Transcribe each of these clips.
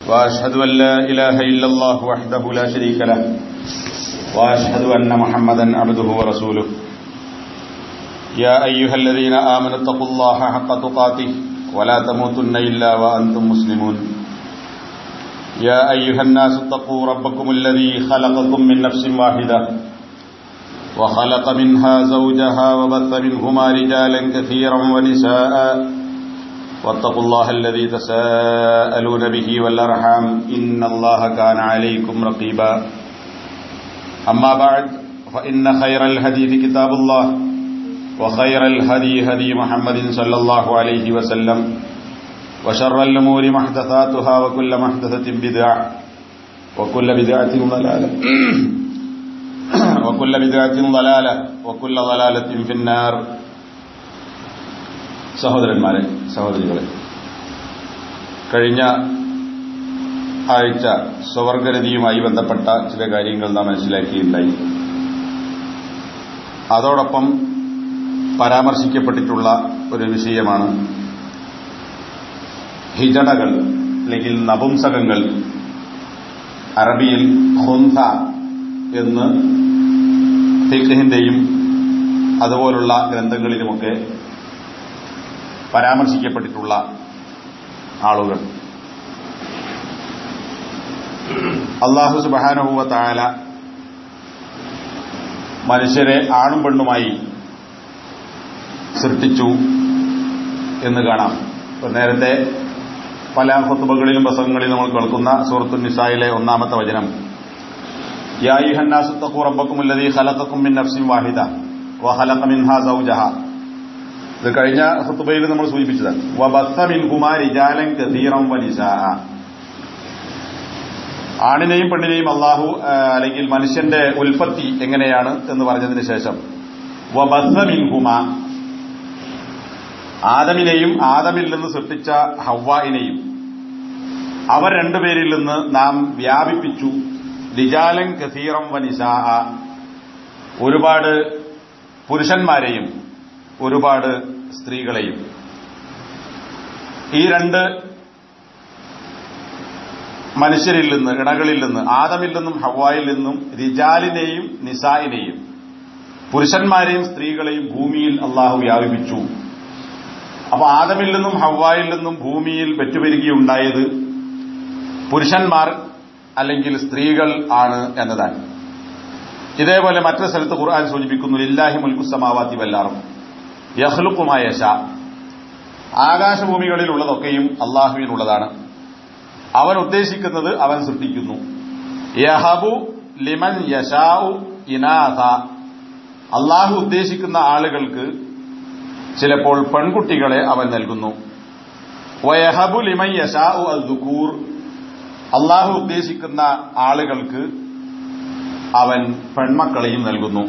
واشهد ان لا اله الا الله وحده لا شريك له واشهد ان محمدا عبده ورسوله يا ايها الذين امنوا اتقوا الله حق تقاته ولا تموتن الا وانتم مسلمون يا ايها الناس اتقوا ربكم الذي خلقكم من نفس واحده وخلق منها زوجها وبث منهما رجالا كثيرا ونساء واتقوا الله الذي تساءلون به والارحام ان الله كان عليكم رقيبا اما بعد فان خير الحديث كتاب الله وخير الهدي هدي محمد صلى الله عليه وسلم وشر الامور محدثاتها وكل محدثه بدعه وكل بدعه ضلاله وكل بدعة ضلالة وكل ضلالة في النار സഹോദരന്മാരെ സഹോദരികളെ കഴിഞ്ഞ ആഴ്ച സ്വവർഗരതിയുമായി ബന്ധപ്പെട്ട ചില കാര്യങ്ങൾ നാം മനസ്സിലാക്കിയിട്ടുണ്ടായി അതോടൊപ്പം പരാമർശിക്കപ്പെട്ടിട്ടുള്ള ഒരു വിഷയമാണ് ഹിജടകൾ അല്ലെങ്കിൽ നപുംസകങ്ങൾ അറബിയിൽ ഹൊന്ത എന്ന് ഫിഖിന്റെയും അതുപോലുള്ള ഗ്രന്ഥങ്ങളിലുമൊക്കെ പരാമർശിക്കപ്പെട്ടിട്ടുള്ള ആളുകൾ അള്ളാഹു സുബാനുഭവ താല മനുഷ്യരെ ആണും പെണ്ണുമായി സൃഷ്ടിച്ചു എന്ന് കാണാം ഇപ്പൊ നേരത്തെ പല ഹുത്തുബകളിലും പ്രസംഗങ്ങളിലും നമ്മൾ കേൾക്കുന്ന സൂറത്തു നിസായിലെ ഒന്നാമത്തെ വചനം يا أيها الناس اتقوا ربكم الذي خلقكم من نفس واحدة وخلق منها زوجها ഇത് കഴിഞ്ഞ ഹുത്തുബയിൽ നമ്മൾ സൂചിപ്പിച്ചതാണ് വബത്ത മിൻഹുമാ റിജാലൻ കഥീറം വനിസാ ആണിനെയും പെണ്ണിനെയും അള്ളാഹു അല്ലെങ്കിൽ മനുഷ്യന്റെ ഉൽപ്പത്തി എങ്ങനെയാണ് എന്ന് പറഞ്ഞതിന് ശേഷം വബത്ത മിൻഹുമ ആദമിനെയും ആദമിൽ നിന്ന് സൃഷ്ടിച്ച ഹവ്വായിനെയും അവർ രണ്ടുപേരിൽ നിന്ന് നാം വ്യാപിപ്പിച്ചു ലിജാലൻ കസീറം വനിസാ ഒരുപാട് പുരുഷന്മാരെയും ഒരുപാട് സ്ത്രീകളെയും ഈ രണ്ട് മനുഷ്യരിൽ നിന്ന് ഇണകളിൽ നിന്ന് ആദമിൽ നിന്നും ഹവായിൽ നിന്നും റിജാലിനെയും നിസായിനെയും പുരുഷന്മാരെയും സ്ത്രീകളെയും ഭൂമിയിൽ അള്ളാഹു വ്യാപിപ്പിച്ചു അപ്പൊ ആദമിൽ നിന്നും ഹവായിൽ നിന്നും ഭൂമിയിൽ പെറ്റുപെരുകിയുണ്ടായത് പുരുഷന്മാർ അല്ലെങ്കിൽ സ്ത്രീകൾ ആണ് എന്നതാണ് ഇതേപോലെ മറ്റൊരു സ്ഥലത്ത് ഖുർആൻ സൂചിപ്പിക്കുന്നു ലില്ലാഹി മുൽക്കുസമാവാത്തി വല്ലാറും യഹ്ലുക്കുമായ ഷാ ആകാശഭൂമികളിലുള്ളതൊക്കെയും അള്ളാഹുവിനുള്ളതാണ് അവൻ ഉദ്ദേശിക്കുന്നത് അവൻ സൃഷ്ടിക്കുന്നു യഹബു ലിമൻ യഷാഉ ഇനാഥ അള്ളാഹു ഉദ്ദേശിക്കുന്ന ആളുകൾക്ക് ചിലപ്പോൾ പെൺകുട്ടികളെ അവൻ നൽകുന്നു വയഹബു ലിമൻ യഷാഉ അൽ ദുക്കൂർ അള്ളാഹു ഉദ്ദേശിക്കുന്ന ആളുകൾക്ക് അവൻ പെൺമക്കളെയും നൽകുന്നു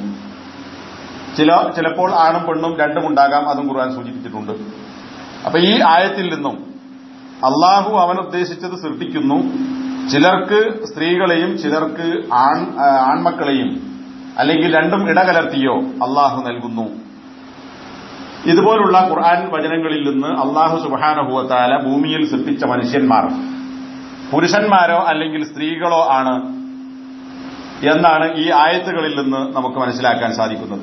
ചില ചിലപ്പോൾ ആണും പെണ്ണും രണ്ടും ഉണ്ടാകാം അതും ഖുർആൻ സൂചിപ്പിച്ചിട്ടുണ്ട് അപ്പൊ ഈ ആയത്തിൽ നിന്നും അള്ളാഹു അവൻ ഉദ്ദേശിച്ചത് സൃഷ്ടിക്കുന്നു ചിലർക്ക് സ്ത്രീകളെയും ചിലർക്ക് ആൺ ആൺമക്കളെയും അല്ലെങ്കിൽ രണ്ടും ഇടകലർത്തിയോ അള്ളാഹു നൽകുന്നു ഇതുപോലുള്ള ഖുർആൻ വചനങ്ങളിൽ നിന്ന് അള്ളാഹു സുബാനഹുവത്താല ഭൂമിയിൽ സൃഷ്ടിച്ച മനുഷ്യന്മാർ പുരുഷന്മാരോ അല്ലെങ്കിൽ സ്ത്രീകളോ ആണ് എന്നാണ് ഈ ആയത്തുകളിൽ നിന്ന് നമുക്ക് മനസ്സിലാക്കാൻ സാധിക്കുന്നത്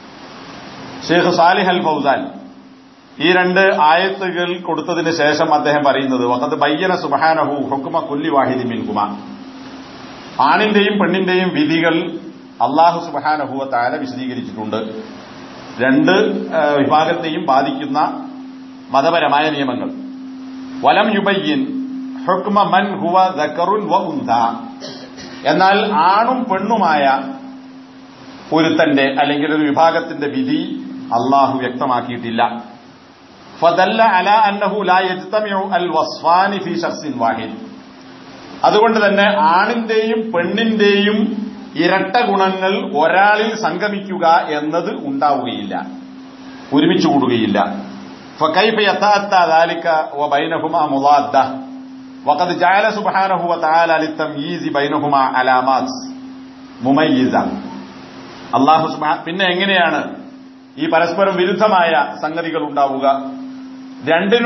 ഷെയ്ഖ് സാലിഹ് അൽ ഫൗസാൻ ഈ രണ്ട് ആയത്തുകൾ കൊടുത്തതിന് ശേഷം അദ്ദേഹം പറയുന്നത് വക്കത്ത് ബയ്യന സുബഹാനഹു ഹുക്കുമ കുല്ലി വാഹിദി മിൻകുമ ആണിന്റെയും പെണ്ണിന്റെയും വിധികൾ അള്ളാഹു സുബഹാനഹുവ താല വിശദീകരിച്ചിട്ടുണ്ട് രണ്ട് വിഭാഗത്തെയും ബാധിക്കുന്ന മതപരമായ നിയമങ്ങൾ വലം യുബയ്യൻ ഹുക്മ മൻ ഹുവ ദക്കറുൻ വ ഉന്ത എന്നാൽ ആണും പെണ്ണുമായ ഒരുത്തന്റെ അല്ലെങ്കിൽ ഒരു വിഭാഗത്തിന്റെ വിധി അള്ളാഹു വ്യക്തമാക്കിയിട്ടില്ല ഫദല്ല അല അന്നഹു ലാ യജ്തമിഉ അൽ വസ്ഫാനി ഫി ശഖ്സിൻ വാഹിദ് അതുകൊണ്ട് തന്നെ ആണിന്റെയും പെണ്ണിന്റെയും ഇരട്ട ഗുണങ്ങൾ ഒരാളിൽ സംഗമിക്കുക എന്നത് ഉണ്ടാവുകയില്ല ഒരുമിച്ച് കൂടുകയില്ല فكيف يتأتى ذلك وبينهما مضادة وقد جعل سبحانه وتعالى للتمييز بينهما علامات مميزة അള്ളാഹു സുബ്ഹാ പിന്നെ എങ്ങനെയാണ് ഈ പരസ്പരം വിരുദ്ധമായ സംഗതികൾ ഉണ്ടാവുക രണ്ടിനും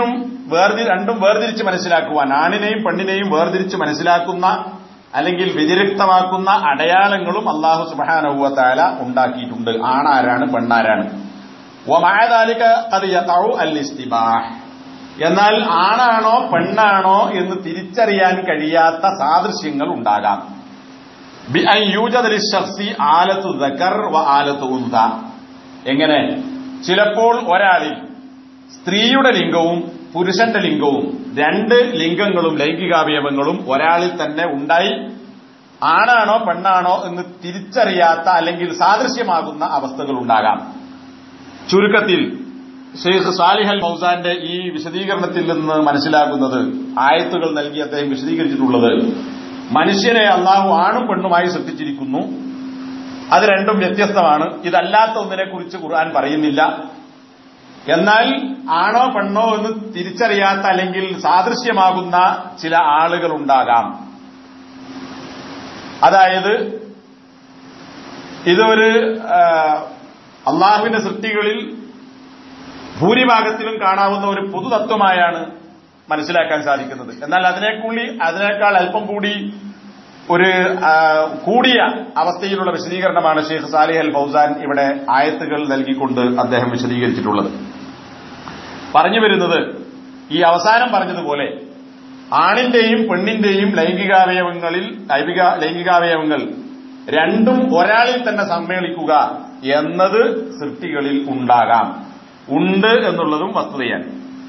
വേർതി രണ്ടും വേർതിരിച്ച് മനസ്സിലാക്കുവാൻ ആണിനെയും പെണ്ണിനെയും വേർതിരിച്ച് മനസ്സിലാക്കുന്ന അല്ലെങ്കിൽ വ്യതിരിക്തമാക്കുന്ന അടയാളങ്ങളും അള്ളാഹു സുബാനഹുവത്താല ഉണ്ടാക്കിയിട്ടുണ്ട് ആണാരാണ് പെണ്ണാരാണ് ഒമായതാലിക അത് യഥാവു അൽ ഇസ്തിബാഹ് എന്നാൽ ആണാണോ പെണ്ണാണോ എന്ന് തിരിച്ചറിയാൻ കഴിയാത്ത സാദൃശ്യങ്ങൾ ഉണ്ടാകാം ബി അൻ യൂജദ് ലിശ്ശഖ്സി ആലത്തു ദക്കർ വ ആലത്തു ഉൻത എങ്ങനെ ചിലപ്പോൾ ഒരാളിൽ സ്ത്രീയുടെ ലിംഗവും പുരുഷന്റെ ലിംഗവും രണ്ട് ലിംഗങ്ങളും ലൈംഗികാവയവങ്ങളും ഒരാളിൽ തന്നെ ഉണ്ടായി ആണാണോ പെണ്ണാണോ എന്ന് തിരിച്ചറിയാത്ത അല്ലെങ്കിൽ സാദൃശ്യമാകുന്ന അവസ്ഥകൾ ഉണ്ടാകാം ചുരുക്കത്തിൽ ഷെയ്ഖ് സാലിഹ് അൽ മൗസാന്റെ ഈ വിശദീകരണത്തിൽ നിന്ന് മനസ്സിലാക്കുന്നത് ആയത്തുകൾ നൽകി അദ്ദേഹം വിശദീകരിച്ചിട്ടുള്ളത് മനുഷ്യനെ അള്ളാഹു ആണും പെണ്ണുമായി സൃഷ്ടിച്ചിരിക്കുന്നു അത് രണ്ടും വ്യത്യസ്തമാണ് ഇതല്ലാത്ത ഒന്നിനെ കുറിച്ച് ഖുർആൻ പറയുന്നില്ല എന്നാൽ ആണോ പെണ്ണോ എന്ന് തിരിച്ചറിയാത്ത അല്ലെങ്കിൽ സാദൃശ്യമാകുന്ന ചില ആളുകൾ ഉണ്ടാകാം അതായത് ഇതൊരു അള്ളാഹുവിന്റെ സൃഷ്ടികളിൽ ഭൂരിഭാഗത്തിലും കാണാവുന്ന ഒരു പൊതുതത്വമായാണ് മനസ്സിലാക്കാൻ സാധിക്കുന്നത് എന്നാൽ അതിനേക്കുള്ളി അതിനേക്കാൾ അല്പം കൂടി ഒരു കൂടിയ അവസ്ഥയിലുള്ള വിശദീകരണമാണ് ഷെയ്ഖ് സാലിഹ് അൽ ഫൗസാൻ ഇവിടെ ആയത്തുകൾ നൽകിക്കൊണ്ട് അദ്ദേഹം വിശദീകരിച്ചിട്ടുള്ളത് പറഞ്ഞു വരുന്നത് ഈ അവസാനം പറഞ്ഞതുപോലെ ആണിന്റെയും പെണ്ണിന്റെയും ലൈംഗികാവയവങ്ങളിൽ ലൈംഗികാവയവങ്ങൾ രണ്ടും ഒരാളിൽ തന്നെ സമ്മേളിക്കുക എന്നത് സൃഷ്ടികളിൽ ഉണ്ടാകാം ഉണ്ട് എന്നുള്ളതും വസ്തുതയാണ്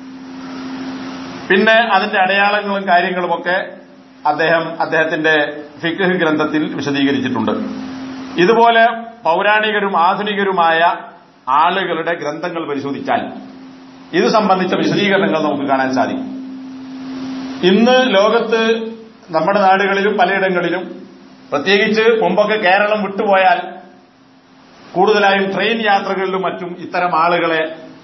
പിന്നെ അതിന്റെ അടയാളങ്ങളും കാര്യങ്ങളുമൊക്കെ അദ്ദേഹം അദ്ദേഹത്തിന്റെ ഫിഖ് ഗ്രന്ഥത്തിൽ വിശദീകരിച്ചിട്ടുണ്ട് ഇതുപോലെ പൗരാണികരും ആധുനികരുമായ ആളുകളുടെ ഗ്രന്ഥങ്ങൾ പരിശോധിച്ചാൽ ഇത് സംബന്ധിച്ച വിശദീകരണങ്ങൾ നമുക്ക് കാണാൻ സാധിക്കും ഇന്ന് ലോകത്ത് നമ്മുടെ നാടുകളിലും പലയിടങ്ങളിലും പ്രത്യേകിച്ച് മുമ്പൊക്കെ കേരളം വിട്ടുപോയാൽ കൂടുതലായും ട്രെയിൻ യാത്രകളിലും മറ്റും ഇത്തരം ആളുകളെ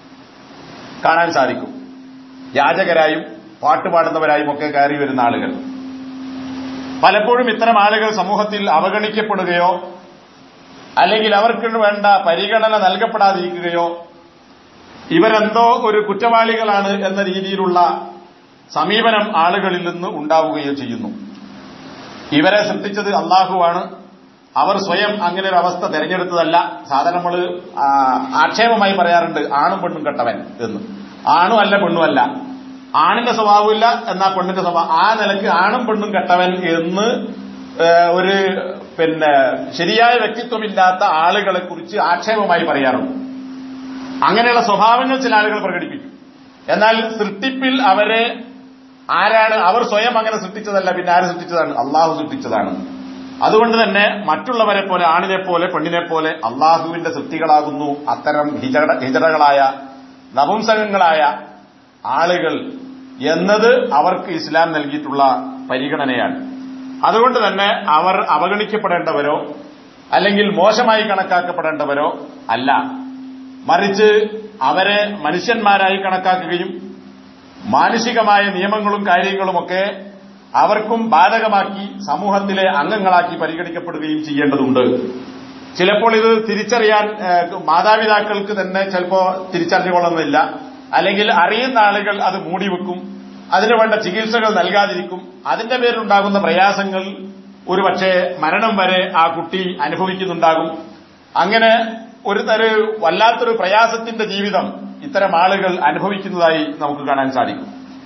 കാണാൻ സാധിക്കും യാചകരായും പാട്ടുപാടുന്നവരായും ഒക്കെ കയറി വരുന്ന ആളുകൾ പലപ്പോഴും ഇത്തരം ആളുകൾ സമൂഹത്തിൽ അവഗണിക്കപ്പെടുകയോ അല്ലെങ്കിൽ അവർക്ക് വേണ്ട പരിഗണന നൽകപ്പെടാതിരിക്കുകയോ ഇവരെന്തോ ഒരു കുറ്റവാളികളാണ് എന്ന രീതിയിലുള്ള സമീപനം ആളുകളിൽ നിന്ന് ഉണ്ടാവുകയോ ചെയ്യുന്നു ഇവരെ സൃഷ്ടിച്ചത് അള്ളാഹുവാണ് അവർ സ്വയം അങ്ങനെ ഒരു അവസ്ഥ തെരഞ്ഞെടുത്തതല്ല സാധാരണ നമ്മൾ ആക്ഷേപമായി പറയാറുണ്ട് ആണും പെണ്ണും കെട്ടവൻ എന്ന് ആണും അല്ല പെണ്ണും അല്ല ആണിന്റെ സ്വഭാവമില്ല എന്നാ പെണ്ണിന്റെ സ്വഭാവം ആ നിലക്ക് ആണും പെണ്ണും കെട്ടവൻ എന്ന് ഒരു പിന്നെ ശരിയായ വ്യക്തിത്വമില്ലാത്ത ആളുകളെ കുറിച്ച് ആക്ഷേപമായി പറയാറുണ്ട് അങ്ങനെയുള്ള സ്വഭാവങ്ങൾ ചില ആളുകൾ പ്രകടിപ്പിക്കും എന്നാൽ സൃഷ്ടിപ്പിൽ അവരെ ആരാണ് അവർ സ്വയം അങ്ങനെ സൃഷ്ടിച്ചതല്ല പിന്നെ ആര് സൃഷ്ടിച്ചതാണ് അള്ളാഹു സൃഷ്ടിച്ചതാണ് അതുകൊണ്ട് തന്നെ മറ്റുള്ളവരെ പോലെ ആണിനെ പോലെ പെണ്ണിനെ പോലെ അള്ളാഹുവിന്റെ സൃഷ്ടികളാകുന്നു അത്തരം ഹിജട ഹിജടകളായ നപുംസകങ്ങളായ ആളുകൾ എന്നത് അവർക്ക് ഇസ്ലാം നൽകിയിട്ടുള്ള പരിഗണനയാണ് അതുകൊണ്ട് തന്നെ അവർ അവഗണിക്കപ്പെടേണ്ടവരോ അല്ലെങ്കിൽ മോശമായി കണക്കാക്കപ്പെടേണ്ടവരോ അല്ല മറിച്ച് അവരെ മനുഷ്യന്മാരായി കണക്കാക്കുകയും മാനുഷികമായ നിയമങ്ങളും കാര്യങ്ങളുമൊക്കെ അവർക്കും ബാധകമാക്കി സമൂഹത്തിലെ അംഗങ്ങളാക്കി പരിഗണിക്കപ്പെടുകയും ചെയ്യേണ്ടതുണ്ട് ചിലപ്പോൾ ഇത് തിരിച്ചറിയാൻ മാതാപിതാക്കൾക്ക് തന്നെ ചിലപ്പോ തിരിച്ചറിഞ്ഞുകൊള്ളുന്നില്ല അല്ലെങ്കിൽ അറിയുന്ന ആളുകൾ അത് മൂടിവെക്കും അതിനു വേണ്ട ചികിത്സകൾ നൽകാതിരിക്കും അതിന്റെ പേരിലുണ്ടാകുന്ന പ്രയാസങ്ങൾ ഒരുപക്ഷെ മരണം വരെ ആ കുട്ടി അനുഭവിക്കുന്നുണ്ടാകും അങ്ങനെ ഒരു തര വല്ലാത്തൊരു പ്രയാസത്തിന്റെ ജീവിതം ഇത്തരം ആളുകൾ അനുഭവിക്കുന്നതായി നമുക്ക് കാണാൻ സാധിക്കും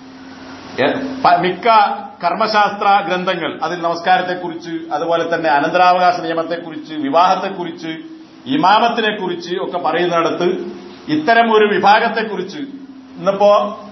മിക്ക കർമ്മശാസ്ത്ര ഗ്രന്ഥങ്ങൾ അതിൽ നമസ്കാരത്തെക്കുറിച്ച് അതുപോലെ തന്നെ അനന്തരാവകാശ നിയമത്തെക്കുറിച്ച് വിവാഹത്തെക്കുറിച്ച് ഇമാമത്തിനെക്കുറിച്ച് ഒക്കെ പറയുന്നിടത്ത് ഇത്തരം ഒരു വിഭാഗത്തെക്കുറിച്ച് ഇന്നിപ്പോ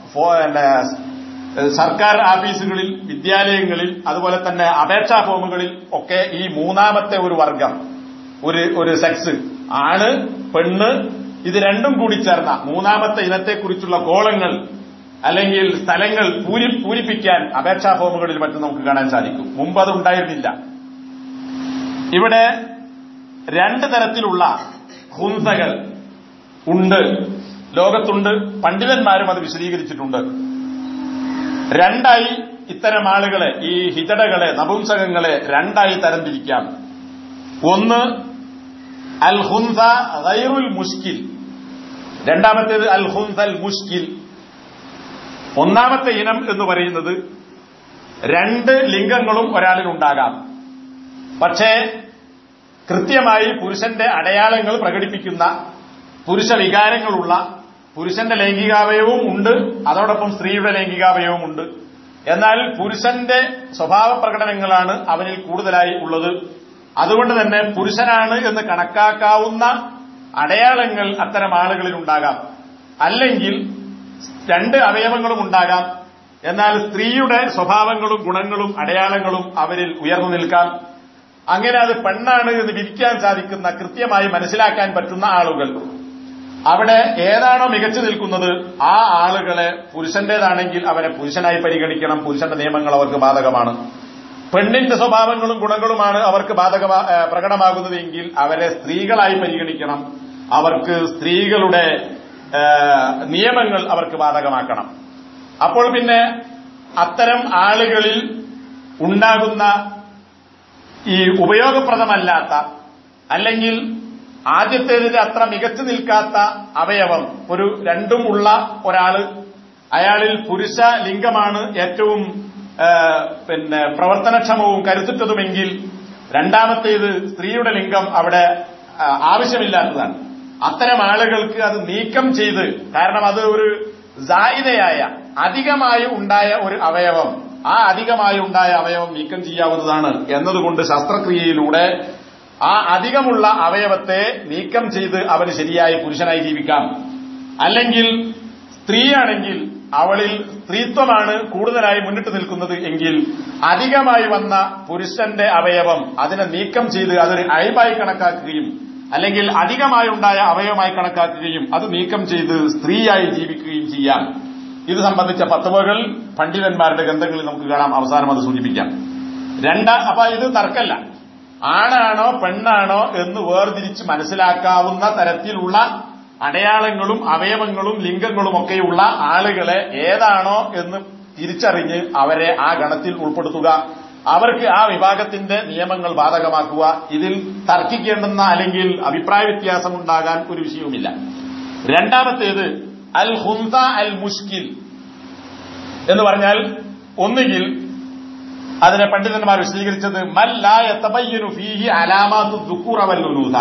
സർക്കാർ ഓഫീസുകളിൽ വിദ്യാലയങ്ങളിൽ അതുപോലെ തന്നെ അപേക്ഷാ ഫോമുകളിൽ ഒക്കെ ഈ മൂന്നാമത്തെ ഒരു വർഗം ഒരു ഒരു സെക്സ് ആണ് പെണ്ണ് ഇത് രണ്ടും കൂടി ചേർന്ന മൂന്നാമത്തെ ഇനത്തെക്കുറിച്ചുള്ള കോളങ്ങൾ അല്ലെങ്കിൽ സ്ഥലങ്ങൾ പൂരി പൂരിപ്പിക്കാൻ അപേക്ഷാ ഫോമുകളിൽ മറ്റും നമുക്ക് കാണാൻ സാധിക്കും മുമ്പ് അത് ഉണ്ടായിരുന്നില്ല ഇവിടെ രണ്ട് തരത്തിലുള്ള ഹുംസകൾ ഉണ്ട് ലോകത്തുണ്ട് പണ്ഡിതന്മാരും അത് വിശദീകരിച്ചിട്ടുണ്ട് രണ്ടായി ഇത്തരം ആളുകളെ ഈ ഹിജടകളെ നപുംസകങ്ങളെ രണ്ടായി തരംതിരിക്കാം ഒന്ന് അൽ ഹുൻസ ഗൈറുൽ മുഷ്കിൽ രണ്ടാമത്തേത് അൽ ഹുൻസൽ മുഷ്കിൽ ഒന്നാമത്തെ ഇനം എന്ന് പറയുന്നത് രണ്ട് ലിംഗങ്ങളും ഒരാളിൽ ഉണ്ടാകാം പക്ഷേ കൃത്യമായി പുരുഷന്റെ അടയാളങ്ങൾ പ്രകടിപ്പിക്കുന്ന പുരുഷ വികാരങ്ങളുള്ള പുരുഷന്റെ ലൈംഗികാവയവും ഉണ്ട് അതോടൊപ്പം സ്ത്രീയുടെ ലൈംഗികാവയവും ഉണ്ട് എന്നാൽ പുരുഷന്റെ സ്വഭാവ പ്രകടനങ്ങളാണ് അവനിൽ കൂടുതലായി ഉള്ളത് അതുകൊണ്ട് തന്നെ പുരുഷനാണ് എന്ന് കണക്കാക്കാവുന്ന അടയാളങ്ങൾ അത്തരം ആളുകളിൽ ഉണ്ടാകാം അല്ലെങ്കിൽ രണ്ട് അവയവങ്ങളും ഉണ്ടാകാം എന്നാൽ സ്ത്രീയുടെ സ്വഭാവങ്ങളും ഗുണങ്ങളും അടയാളങ്ങളും അവരിൽ ഉയർന്നു നിൽക്കാം അങ്ങനെ അത് പെണ്ണാണ് എന്ന് വിധിക്കാൻ സാധിക്കുന്ന കൃത്യമായി മനസ്സിലാക്കാൻ പറ്റുന്ന ആളുകൾ അവിടെ ഏതാണോ മികച്ചു നിൽക്കുന്നത് ആ ആളുകളെ പുരുഷന്റേതാണെങ്കിൽ അവരെ പുരുഷനായി പരിഗണിക്കണം പുരുഷന്റെ നിയമങ്ങൾ അവർക്ക് ബാധകമാണ് പെണ്ണിന്റെ സ്വഭാവങ്ങളും ഗുണങ്ങളുമാണ് അവർക്ക് ബാധക പ്രകടമാകുന്നത് എങ്കിൽ അവരെ സ്ത്രീകളായി പരിഗണിക്കണം അവർക്ക് സ്ത്രീകളുടെ നിയമങ്ങൾ അവർക്ക് ബാധകമാക്കണം അപ്പോൾ പിന്നെ അത്തരം ആളുകളിൽ ഉണ്ടാകുന്ന ഈ ഉപയോഗപ്രദമല്ലാത്ത അല്ലെങ്കിൽ ആദ്യത്തേതിന് അത്ര മികച്ചു നിൽക്കാത്ത അവയവം ഒരു രണ്ടും ഉള്ള ഒരാള് അയാളിൽ പുരുഷ ലിംഗമാണ് ഏറ്റവും പിന്നെ പ്രവർത്തനക്ഷമവും കരുത്തുറ്റതുമെങ്കിൽ രണ്ടാമത്തേത് സ്ത്രീയുടെ ലിംഗം അവിടെ ആവശ്യമില്ലാത്തതാണ് അത്തരം ആളുകൾക്ക് അത് നീക്കം ചെയ്ത് കാരണം അത് ഒരു ജായിതയായ അധികമായി ഉണ്ടായ ഒരു അവയവം ആ അധികമായി ഉണ്ടായ അവയവം നീക്കം ചെയ്യാവുന്നതാണ് എന്നതുകൊണ്ട് ശസ്ത്രക്രിയയിലൂടെ ആ അധികമുള്ള അവയവത്തെ നീക്കം ചെയ്ത് അവന് ശരിയായ പുരുഷനായി ജീവിക്കാം അല്ലെങ്കിൽ സ്ത്രീയാണെങ്കിൽ അവളിൽ സ്ത്രീത്വമാണ് കൂടുതലായി മുന്നിട്ട് നിൽക്കുന്നത് എങ്കിൽ അധികമായി വന്ന പുരുഷന്റെ അവയവം അതിനെ നീക്കം ചെയ്ത് അതൊരു അയവായി കണക്കാക്കുകയും അല്ലെങ്കിൽ അധികമായി ഉണ്ടായ അവയവമായി കണക്കാക്കുകയും അത് നീക്കം ചെയ്ത് സ്ത്രീയായി ജീവിക്കുകയും ചെയ്യാം ഇത് സംബന്ധിച്ച പത്തുവകൾ പണ്ഡിതന്മാരുടെ ഗ്രന്ഥങ്ങളിൽ നമുക്ക് കാണാം അവസാനം അത് സൂചിപ്പിക്കാം രണ്ടാ അപ്പൊ ഇത് തർക്കല്ല ആണാണോ പെണ്ണാണോ എന്ന് വേർതിരിച്ച് മനസ്സിലാക്കാവുന്ന തരത്തിലുള്ള അടയാളങ്ങളും അവയവങ്ങളും ലിംഗങ്ങളും ഒക്കെയുള്ള ആളുകളെ ഏതാണോ എന്ന് തിരിച്ചറിഞ്ഞ് അവരെ ആ ഗണത്തിൽ ഉൾപ്പെടുത്തുക അവർക്ക് ആ വിഭാഗത്തിന്റെ നിയമങ്ങൾ ബാധകമാക്കുക ഇതിൽ തർക്കിക്കേണ്ടുന്ന അല്ലെങ്കിൽ അഭിപ്രായ വ്യത്യാസമുണ്ടാകാൻ ഒരു വിഷയവുമില്ല രണ്ടാമത്തേത് അൽ ഹുന്ത അൽ മുഷ്കിൽ എന്ന് പറഞ്ഞാൽ ഒന്നുകിൽ അതിനെ പണ്ഡിതന്മാർ വിശദീകരിച്ചത് മല്ലായത്തബയ്യനു ഫീഹി അലാമാത്തു ദുക്കൂറവല്ലുനൂത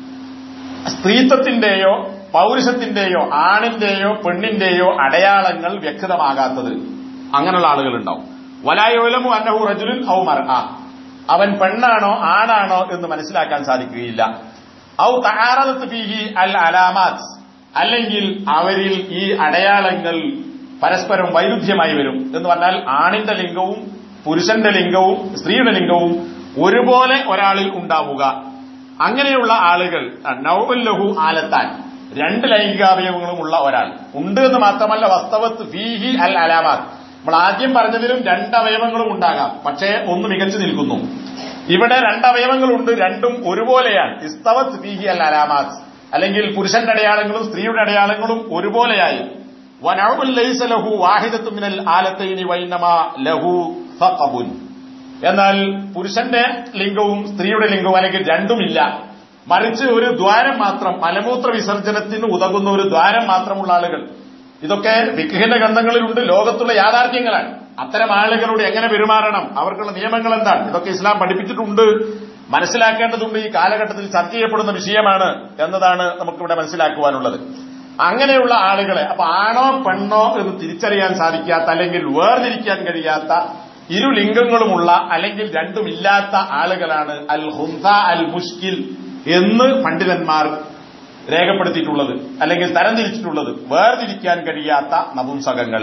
സ്ത്രീത്വത്തിന്റെയോ പൗരുഷത്തിന്റെയോ ആണിന്റെയോ പെണ്ണിന്റെയോ അടയാളങ്ങൾ വ്യക്തമാകാത്തത് അങ്ങനെയുള്ള ആളുകൾ ഉണ്ടാവും വലായോലമു അന്നഹു റജുലുൻ ഔ മർ അവൻ പെണ്ണാണോ ആണാണോ എന്ന് മനസ്സിലാക്കാൻ സാധിക്കുകയില്ല ഔ തഹാറത്ത് ഫീഹി അൽ അലാമാത്ത് അല്ലെങ്കിൽ അവരിൽ ഈ അടയാളങ്ങൾ പരസ്പരം വൈരുദ്ധ്യമായി വരും എന്ന് പറഞ്ഞാൽ ആണിന്റെ ലിംഗവും പുരുഷന്റെ ലിംഗവും സ്ത്രീയുടെ ലിംഗവും ഒരുപോലെ ഒരാളിൽ ഉണ്ടാവുക അങ്ങനെയുള്ള ആളുകൾ നൗബല്ലഹു ആലത്താൻ രണ്ട് ലൈംഗികാവയവങ്ങളും ഉള്ള ഒരാൾ ഉണ്ട് എന്ന് മാത്രമല്ല വസ്തവത്ത് ഫീഹി അൽ അലാമാത്ത് നമ്മൾ ആദ്യം പറഞ്ഞതിലും രണ്ട് അവയവങ്ങളും ഉണ്ടാകാം പക്ഷേ ഒന്ന് മികച്ചു നിൽക്കുന്നു ഇവിടെ രണ്ട് അവയവങ്ങളുണ്ട് രണ്ടും ഒരുപോലെയാണ് ഇസ്തവത്ത് ഫീഹി അൽ അലാമാത്ത് അല്ലെങ്കിൽ പുരുഷന്റെ അടയാളങ്ങളും സ്ത്രീയുടെ അടയാളങ്ങളും ഒരുപോലെയായി വനൗബുൽ ലൈസ ലഹു വാഹിദത്തു മിനൽ ആലത്തൈനി വൈനമാ ലഹു ഫഖബുൻ എന്നാൽ പുരുഷന്റെ ലിംഗവും സ്ത്രീയുടെ ലിംഗവും അല്ലെങ്കിൽ രണ്ടുമില്ല മറിച്ച് ഒരു ദ്വാരം മാത്രം മലമൂത്ര വിസർജനത്തിന് ഉതകുന്ന ഒരു ദ്വാരം മാത്രമുള്ള ആളുകൾ ഇതൊക്കെ വിഗ്രഹിന്റെ ഗ്രന്ഥങ്ങളിലുണ്ട് ലോകത്തുള്ള യാഥാർത്ഥ്യങ്ങളാണ് അത്തരം ആളുകളോട് എങ്ങനെ പെരുമാറണം അവർക്കുള്ള നിയമങ്ങൾ എന്താണ് ഇതൊക്കെ ഇസ്ലാം പഠിപ്പിച്ചിട്ടുണ്ട് മനസ്സിലാക്കേണ്ടതുണ്ട് ഈ കാലഘട്ടത്തിൽ ചർച്ച ചെയ്യപ്പെടുന്ന വിഷയമാണ് എന്നതാണ് നമുക്കിവിടെ മനസ്സിലാക്കുവാനുള്ളത് അങ്ങനെയുള്ള ആളുകളെ അപ്പൊ ആണോ പെണ്ണോ എന്ന് തിരിച്ചറിയാൻ സാധിക്കാത്ത അല്ലെങ്കിൽ വേർതിരിക്കാൻ കഴിയാത്ത ഇരു ലിംഗങ്ങളുമുള്ള അല്ലെങ്കിൽ രണ്ടുമില്ലാത്ത ആളുകളാണ് അൽ ഹുന്ത അൽ മുഷ്കിൽ എന്ന് പണ്ഡിതന്മാർ രേഖപ്പെടുത്തിയിട്ടുള്ളത് അല്ലെങ്കിൽ തരംതിരിച്ചിട്ടുള്ളത് വേർതിരിക്കാൻ കഴിയാത്ത നപുംസകങ്ങൾ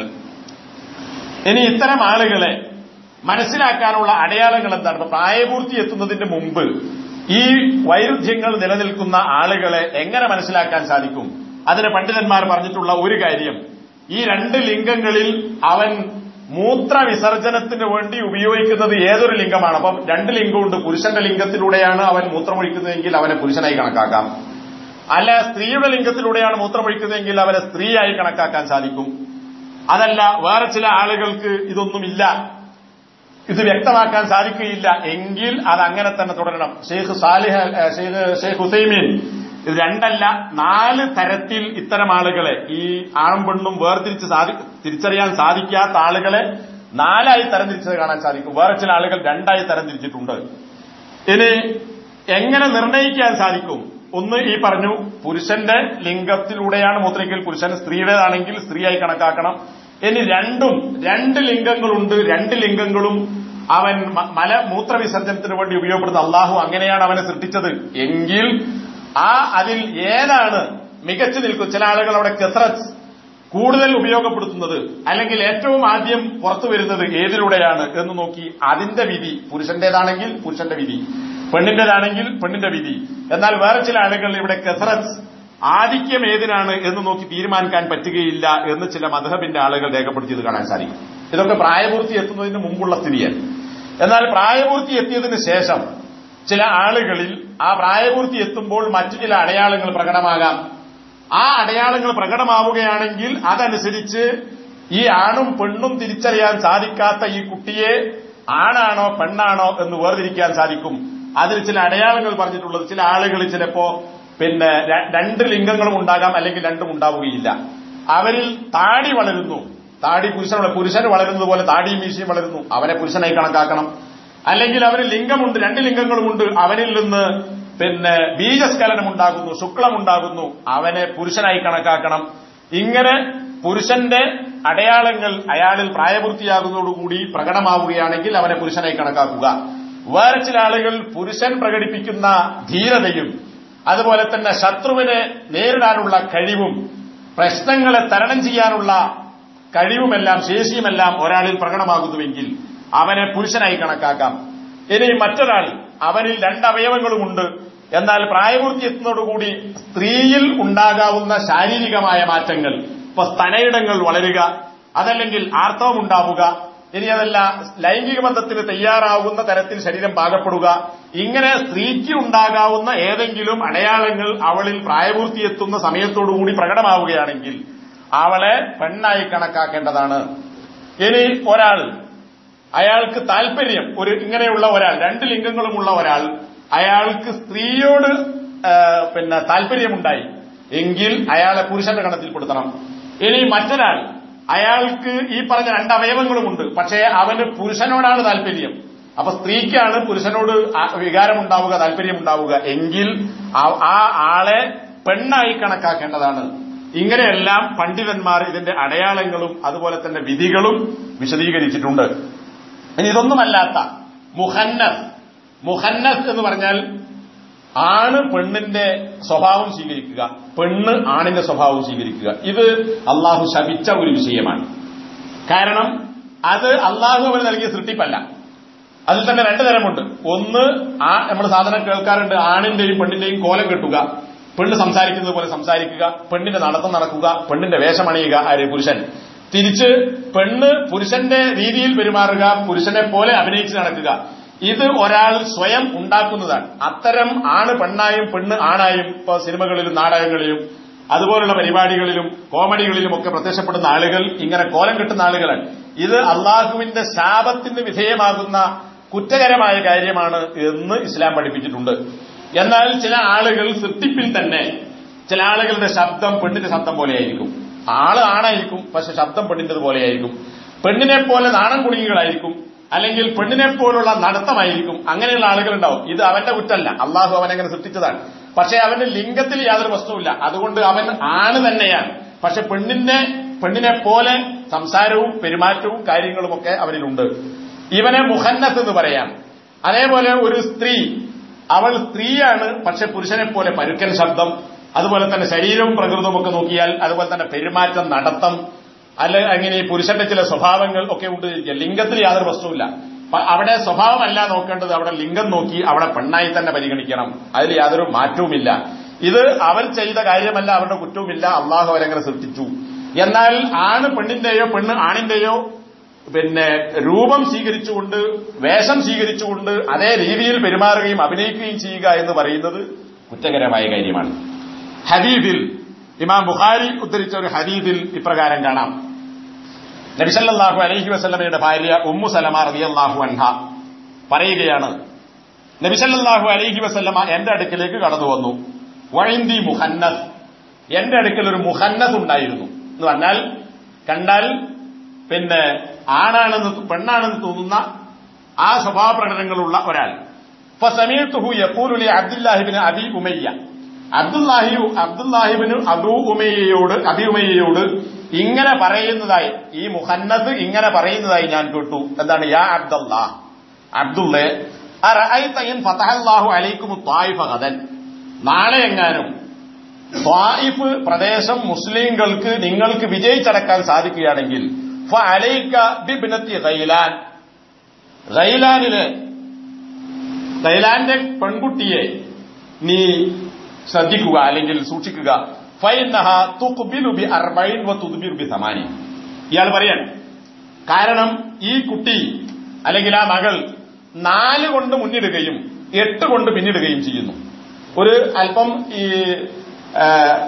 ഇനി ഇത്തരം ആളുകളെ മനസ്സിലാക്കാനുള്ള അടയാളങ്ങൾ എന്താണ് ഇപ്പൊ പ്രായപൂർത്തി എത്തുന്നതിന് മുമ്പ് ഈ വൈരുദ്ധ്യങ്ങൾ നിലനിൽക്കുന്ന ആളുകളെ എങ്ങനെ മനസ്സിലാക്കാൻ സാധിക്കും അതിന് പണ്ഡിതന്മാർ പറഞ്ഞിട്ടുള്ള ഒരു കാര്യം ഈ രണ്ട് ലിംഗങ്ങളിൽ അവൻ മൂത്ര വിസർജനത്തിന് വേണ്ടി ഉപയോഗിക്കുന്നത് ഏതൊരു ലിംഗമാണ് അപ്പം രണ്ട് ലിംഗമുണ്ട് പുരുഷന്റെ ലിംഗത്തിലൂടെയാണ് അവൻ മൂത്രമൊഴിക്കുന്നതെങ്കിൽ അവനെ പുരുഷനായി കണക്കാക്കാം അല്ല സ്ത്രീയുടെ ലിംഗത്തിലൂടെയാണ് മൂത്രമൊഴിക്കുന്നതെങ്കിൽ അവരെ സ്ത്രീയായി കണക്കാക്കാൻ സാധിക്കും അതല്ല വേറെ ചില ആളുകൾക്ക് ഇതൊന്നുമില്ല ഇത് വ്യക്തമാക്കാൻ സാധിക്കുകയില്ല എങ്കിൽ അത് അങ്ങനെ തന്നെ തുടരണം sheikh Saleh sheikh sheikh Uthaymeen ഇത് രണ്ടല്ല നാല് തരത്തിൽ ഇത്തരം ആളുകളെ ഈ ആണും പെണ്ണും വേർതിരിച്ച് സാധി തിരിച്ചറിയാൻ സാധിക്കാത്ത ആളുകളെ നാലായി തരംതിരിച്ചത് കാണാൻ സാധിക്കും വേറെ ചില ആളുകൾ രണ്ടായി തരംതിരിച്ചിട്ടുണ്ട് ഇനി എങ്ങനെ നിർണയിക്കാൻ സാധിക്കും ഒന്ന് ഈ പറഞ്ഞു പുരുഷന്റെ ലിംഗത്തിലൂടെയാണ് മൂത്രയ്ക്കൽ പുരുഷൻ സ്ത്രീയുടേതാണെങ്കിൽ സ്ത്രീയായി കണക്കാക്കണം ഇനി രണ്ടും രണ്ട് ലിംഗങ്ങളുണ്ട് രണ്ട് ലിംഗങ്ങളും അവൻ മ- മല മൂത്രവിസർജനത്തിന് വേണ്ടി ഉപയോഗപ്പെടുത്തുന്ന അള്ളാഹു അങ്ങനെയാണ് അവനെ സൃഷ്ടിച്ചത് എങ്കിൽ ആ അതിൽ ഏതാണ് മികച്ചു നിൽക്കും ചില ആളുകൾ അവിടെ കെസ്രത്ത് കൂടുതൽ ഉപയോഗപ്പെടുത്തുന്നത് അല്ലെങ്കിൽ ഏറ്റവും ആദ്യം പുറത്തു വരുന്നത് ഏതിലൂടെയാണ് എന്ന് നോക്കി അതിന്റെ വിധി പുരുഷന്റേതാണെങ്കിൽ പുരുഷന്റെ വിധി പെണ്ണിന്റേതാണെങ്കിൽ പെണ്ണിന്റെ വിധി എന്നാൽ വേറെ ചില ആളുകൾ ഇവിടെ കെസറത്ത് ആധിക്യം ഏതിനാണ് എന്ന് നോക്കി തീരുമാനിക്കാൻ പറ്റുകയില്ല എന്ന് ചില മധുഹബിന്റെ ആളുകൾ രേഖപ്പെടുത്തിയത് കാണാൻ സാധിക്കും ഇതൊക്കെ പ്രായപൂർത്തി എത്തുന്നതിന് മുമ്പുള്ള സ്ഥിതിയാണ് എന്നാൽ പ്രായപൂർത്തി എത്തിയതിനു ശേഷം ചില ആളുകളിൽ ആ പ്രായപൂർത്തി എത്തുമ്പോൾ മറ്റു ചില അടയാളങ്ങൾ പ്രകടമാകാം ആ അടയാളങ്ങൾ പ്രകടമാവുകയാണെങ്കിൽ അതനുസരിച്ച് ഈ ആണും പെണ്ണും തിരിച്ചറിയാൻ സാധിക്കാത്ത ഈ കുട്ടിയെ ആണാണോ പെണ്ണാണോ എന്ന് വേർതിരിക്കാൻ സാധിക്കും അതിന് ചില അടയാളങ്ങൾ പറഞ്ഞിട്ടുള്ളത് ചില ആളുകൾ ചിലപ്പോ പിന്നെ ര- രണ്ട് ലിംഗങ്ങളും ഉണ്ടാകാം അല്ലെങ്കിൽ രണ്ടും ഉണ്ടാവുകയില്ല അവരിൽ താടി വളരുന്നു താടി പുരുഷൻ പുരുഷന് വളരുന്നത് പോലെ താടിയും മീശയും വളരുന്നു അവനെ പുരുഷനായി കണക്കാക്കണം അല്ലെങ്കിൽ അവന് ലിംഗമുണ്ട് രണ്ട് ലിംഗങ്ങളുമുണ്ട് അവനിൽ നിന്ന് പിന്നെ ബീജസ്ഖലനം ഉണ്ടാകുന്നു ശുക്ലം ഉണ്ടാകുന്നു അവനെ പുരുഷനായി കണക്കാക്കണം ഇങ്ങനെ പുരുഷന്റെ അടയാളങ്ങൾ അയാളിൽ പ്രായപൂർത്തിയാകുന്നതോടുകൂടി പ്രകടമാവുകയാണെങ്കിൽ അവനെ പുരുഷനായി കണക്കാക്കുക വേറെ ചില ആളുകൾ പുരുഷൻ പ്രകടിപ്പിക്കുന്ന ധീരതയും അതുപോലെ തന്നെ ശത്രുവിനെ നേരിടാനുള്ള കഴിവും പ്രശ്നങ്ങളെ തരണം ചെയ്യാനുള്ള കഴിവുമെല്ലാം ശേഷിയുമെല്ലാം ഒരാളിൽ പ്രകടമാകുന്നുവെങ്കിൽ അവനെ പുരുഷനായി കണക്കാക്കാം ഇനി മറ്റൊരാൾ അവനിൽ രണ്ട് അവയവങ്ങളുമുണ്ട് എന്നാൽ പ്രായപൂർത്തി എത്തുന്നതോടുകൂടി സ്ത്രീയിൽ ഉണ്ടാകാവുന്ന ശാരീരികമായ മാറ്റങ്ങൾ ഇപ്പൊ സ്തനയിടങ്ങൾ വളരുക അതല്ലെങ്കിൽ ആർത്തവം ഉണ്ടാവുക ഇനി അതല്ല ലൈംഗിക ബന്ധത്തിന് തയ്യാറാവുന്ന തരത്തിൽ ശരീരം പാകപ്പെടുക ഇങ്ങനെ സ്ത്രീക്ക് ഉണ്ടാകാവുന്ന ഏതെങ്കിലും അടയാളങ്ങൾ അവളിൽ പ്രായപൂർത്തിയെത്തുന്ന സമയത്തോടുകൂടി പ്രകടമാവുകയാണെങ്കിൽ അവളെ പെണ്ണായി കണക്കാക്കേണ്ടതാണ് ഇനി ഒരാൾ അയാൾക്ക് താല്പര്യം ഒരു ഇങ്ങനെയുള്ള ഒരാൾ രണ്ട് ലിംഗങ്ങളുമുള്ള ഒരാൾ അയാൾക്ക് സ്ത്രീയോട് ആ, പിന്നെ താല്പര്യമുണ്ടായി എങ്കിൽ അയാളെ പുരുഷന്റെ ഗണത്തിൽപ്പെടുത്തണം ഇനി മറ്റൊരാൾ അയാൾക്ക് ഈ പറഞ്ഞ രണ്ട് അവയവങ്ങളുമുണ്ട് പക്ഷേ അവന് പുരുഷനോടാണ് താല്പര്യം അപ്പൊ സ്ത്രീക്കാണ് പുരുഷനോട് ആ വികാരമുണ്ടാവുക താല്പര്യമുണ്ടാവുക എങ്കിൽ ആ- ആ ആളെ പെണ്ണായി കണക്കാക്കേണ്ടതാണ് ഇങ്ങനെയെല്ലാം പണ്ഡിതന്മാർ ഇതിന്റെ അടയാളങ്ങളും അതുപോലെ തന്നെ വിധികളും വിശദീകരിച്ചിട്ടുണ്ട് ഇനി ഇതൊന്നുമല്ലാത്ത മുഹന്നസ് മുഹന്നസ് എന്ന് പറഞ്ഞാൽ ആണ് പെണ്ണിന്റെ സ്വഭാവം സ്വീകരിക്കുക പെണ്ണ് ആണിന്റെ സ്വഭാവം സ്വീകരിക്കുക ഇത് അള്ളാഹു ശപിച്ച ഒരു വിഷയമാണ് കാരണം അത് അള്ളാഹു അവന് നൽകിയ സൃഷ്ടിപ്പല്ല അതിൽ തന്നെ രണ്ടു തരമുണ്ട് ഒന്ന് ആ നമ്മൾ സാധനം കേൾക്കാറുണ്ട് ആണിന്റെയും പെണ്ണിന്റെയും കോലം കെട്ടുക പെണ്ണ് സംസാരിക്കുന്നത് പോലെ സംസാരിക്കുക പെണ്ണിന്റെ നടത്തം നടക്കുക പെണ്ണിന്റെ വേഷമണിയുക ആര് പുരുഷൻ തിരിച്ച് പെണ്ണ് പുരുഷന്റെ രീതിയിൽ പെരുമാറുക പുരുഷനെ പോലെ അഭിനയിച്ച് നടക്കുക ഇത് ഒരാൾ സ്വയം ഉണ്ടാക്കുന്നതാണ് അത്തരം ആണ് പെണ്ണായും പെണ്ണ് ആണായും ഇപ്പൊ സിനിമകളിലും നാടകങ്ങളിലും അതുപോലുള്ള പരിപാടികളിലും കോമഡികളിലും ഒക്കെ പ്രത്യക്ഷപ്പെടുന്ന ആളുകൾ ഇങ്ങനെ കോലം കെട്ടുന്ന ആളുകളാണ് ഇത് അള്ളാഹുവിന്റെ ശാപത്തിന് വിധേയമാകുന്ന കുറ്റകരമായ കാര്യമാണ് എന്ന് ഇസ്ലാം പഠിപ്പിച്ചിട്ടുണ്ട് എന്നാൽ ചില ആളുകൾ സൃഷ്ടിപ്പിൽ തന്നെ ചില ആളുകളുടെ ശബ്ദം പെണ്ണിന്റെ ശബ്ദം പോലെയായിരിക്കും ആള് ആണായിരിക്കും പക്ഷെ ശബ്ദം പെണ്ണിന്റേത് പോലെയായിരിക്കും പെണ്ണിനെ പോലെ നാണം കുടുങ്ങികളായിരിക്കും അല്ലെങ്കിൽ പെണ്ണിനെ പോലുള്ള നടത്തമായിരിക്കും അങ്ങനെയുള്ള ആളുകൾ ഉണ്ടാവും ഇത് അവന്റെ കുറ്റമല്ല അള്ളാഹു അവനങ്ങനെ സൃഷ്ടിച്ചതാണ് പക്ഷെ അവന്റെ ലിംഗത്തിൽ യാതൊരു വസ്തുവില്ല അതുകൊണ്ട് അവൻ ആണ് തന്നെയാണ് പക്ഷെ പെണ്ണിന്റെ പെണ്ണിനെ പോലെ സംസാരവും പെരുമാറ്റവും കാര്യങ്ങളുമൊക്കെ അവനിലുണ്ട് ഇവനെ മുഹന്നത്ത് എന്ന് പറയാം അതേപോലെ ഒരു സ്ത്രീ അവൾ സ്ത്രീയാണ് പക്ഷെ പുരുഷനെ പോലെ പരുക്കൻ ശബ്ദം അതുപോലെ തന്നെ ശരീരവും പ്രകൃതവും ഒക്കെ നോക്കിയാൽ അതുപോലെ തന്നെ പെരുമാറ്റം നടത്തം അല്ല അങ്ങനെ ഈ പുരുഷന്റെ ചില സ്വഭാവങ്ങൾ ഒക്കെ ഉണ്ട് ഇരിക്കുക. ലിംഗത്തിൽ യാതൊരു വസ്തുവില്ല പ- അവിടെ സ്വഭാവമല്ല നോക്കേണ്ടത് അവിടെ ലിംഗം നോക്കി അവിടെ പെണ്ണായി തന്നെ പരിഗണിക്കണം അതിൽ യാതൊരു മാറ്റവുമില്ല ഇത് അവൻ ചെയ്ത കാര്യമല്ല അവരുടെ കുറ്റവുമില്ല അള്ളാഹു അവരെങ്ങനെ സൃഷ്ടിച്ചു എന്നാൽ ആണ് പെണ്ണിന്റെയോ പെണ്ണ് ആണിന്റെയോ പിന്നെ രൂപം സ്വീകരിച്ചുകൊണ്ട് വേഷം സ്വീകരിച്ചുകൊണ്ട് അതേ രീതിയിൽ പെരുമാറുകയും അഭിനയിക്കുകയും ചെയ്യുക എന്ന് പറയുന്നത് കുറ്റകരമായ കാര്യമാണ് ഹദീദിൽ ഇമാം ബുഖാരി ഉദ്ധരിച്ച ഒരു ഹദീദിൽ ഇപ്രകാരം കാണാം നബിസല്ലാഹു അലൈഹി വസല്ലമയുടെ ഭാര്യ ഉമ്മു സലമ റളിയല്ലാഹു അൻഹ പറയുകയാണ് നബിസല്ലാഹു അലൈഹി വസല്ലമ എന്റെ അടുക്കിലേക്ക് കടന്നു വന്നു വഴിന്തി മുഹന്നസ് എന്റെ അടുക്കൽ ഒരു മുഹന്നസ് ഉണ്ടായിരുന്നു എന്ന് പറഞ്ഞാൽ കണ്ടാൽ പിന്നെ ആണാണെന്ന് പെണ്ണാണെന്ന് തോന്നുന്ന ആ സ്വഭാവ പ്രകടനങ്ങളുള്ള ഒരാൾ ഫസമീത്തുഹു യഖൂലു ലി അബ്ദുല്ലാഹിബിന് അബി ഉമയ്യ അബ്ദുല്ലാഹി അബ്ദുല്ലാഹിബിന് അബൂ ഉമയ്യയോട് അബി ഉമയ്യയോട് ഇങ്ങനെ പറയുന്നതായി ഈ മുഹന്നദ് ഇങ്ങനെ പറയുന്നതായി ഞാൻ കേട്ടു എന്താണ് യാ അബ്ദല്ലാ അബ്ദുള്ളെ അറഅയ്ത ഇൻ ഫതഹല്ലാഹു അലൈക്കും ത്വായിഫ ഗദൻ നാളെ എങ്ങാനും ത്വായിഫ് പ്രദേശം മുസ്ലിങ്ങൾക്ക് നിങ്ങൾക്ക് വിജയിച്ചടക്കാൻ സാധിക്കുകയാണെങ്കിൽ ഫഅലൈക ബിബ്നത്തി ഗൈലാൻ ഗൈലാനിലെ ഗൈലാന്റെ പെൺകുട്ടിയെ നീ ശ്രദ്ധിക്കുക അല്ലെങ്കിൽ സൂക്ഷിക്കുക ഫൈനഹ തുഖ്ബിലു ബി അർബൈൻ വ തുദ്ബിറു ബി സമാനി ഇയാൾ പറയാൻ കാരണം ഈ കുട്ടി അല്ലെങ്കിൽ ആ മകൾ നാല് കൊണ്ട് മുന്നിടുകയും എട്ട് കൊണ്ട് പിന്നിടുകയും ചെയ്യുന്നു ഒരു അല്പം ഈ ആ,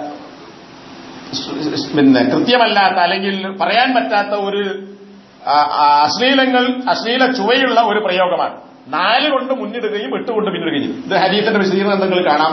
പിന്നെ കൃത്യമല്ലാത്ത അല്ലെങ്കിൽ പറയാൻ പറ്റാത്ത ഒരു ആ, ആ, അശ്ലീലങ്ങൾ അശ്ലീല ചുവയുള്ള ഒരു പ്രയോഗമാണ് നാല് കൊണ്ട് മുന്നിടുകയും എട്ട് കൊണ്ട് പിന്നിടുകയും ചെയ്യും ഇത് ഹരീഫിന്റെ വിശദീകരണം നിങ്ങൾ കാണാം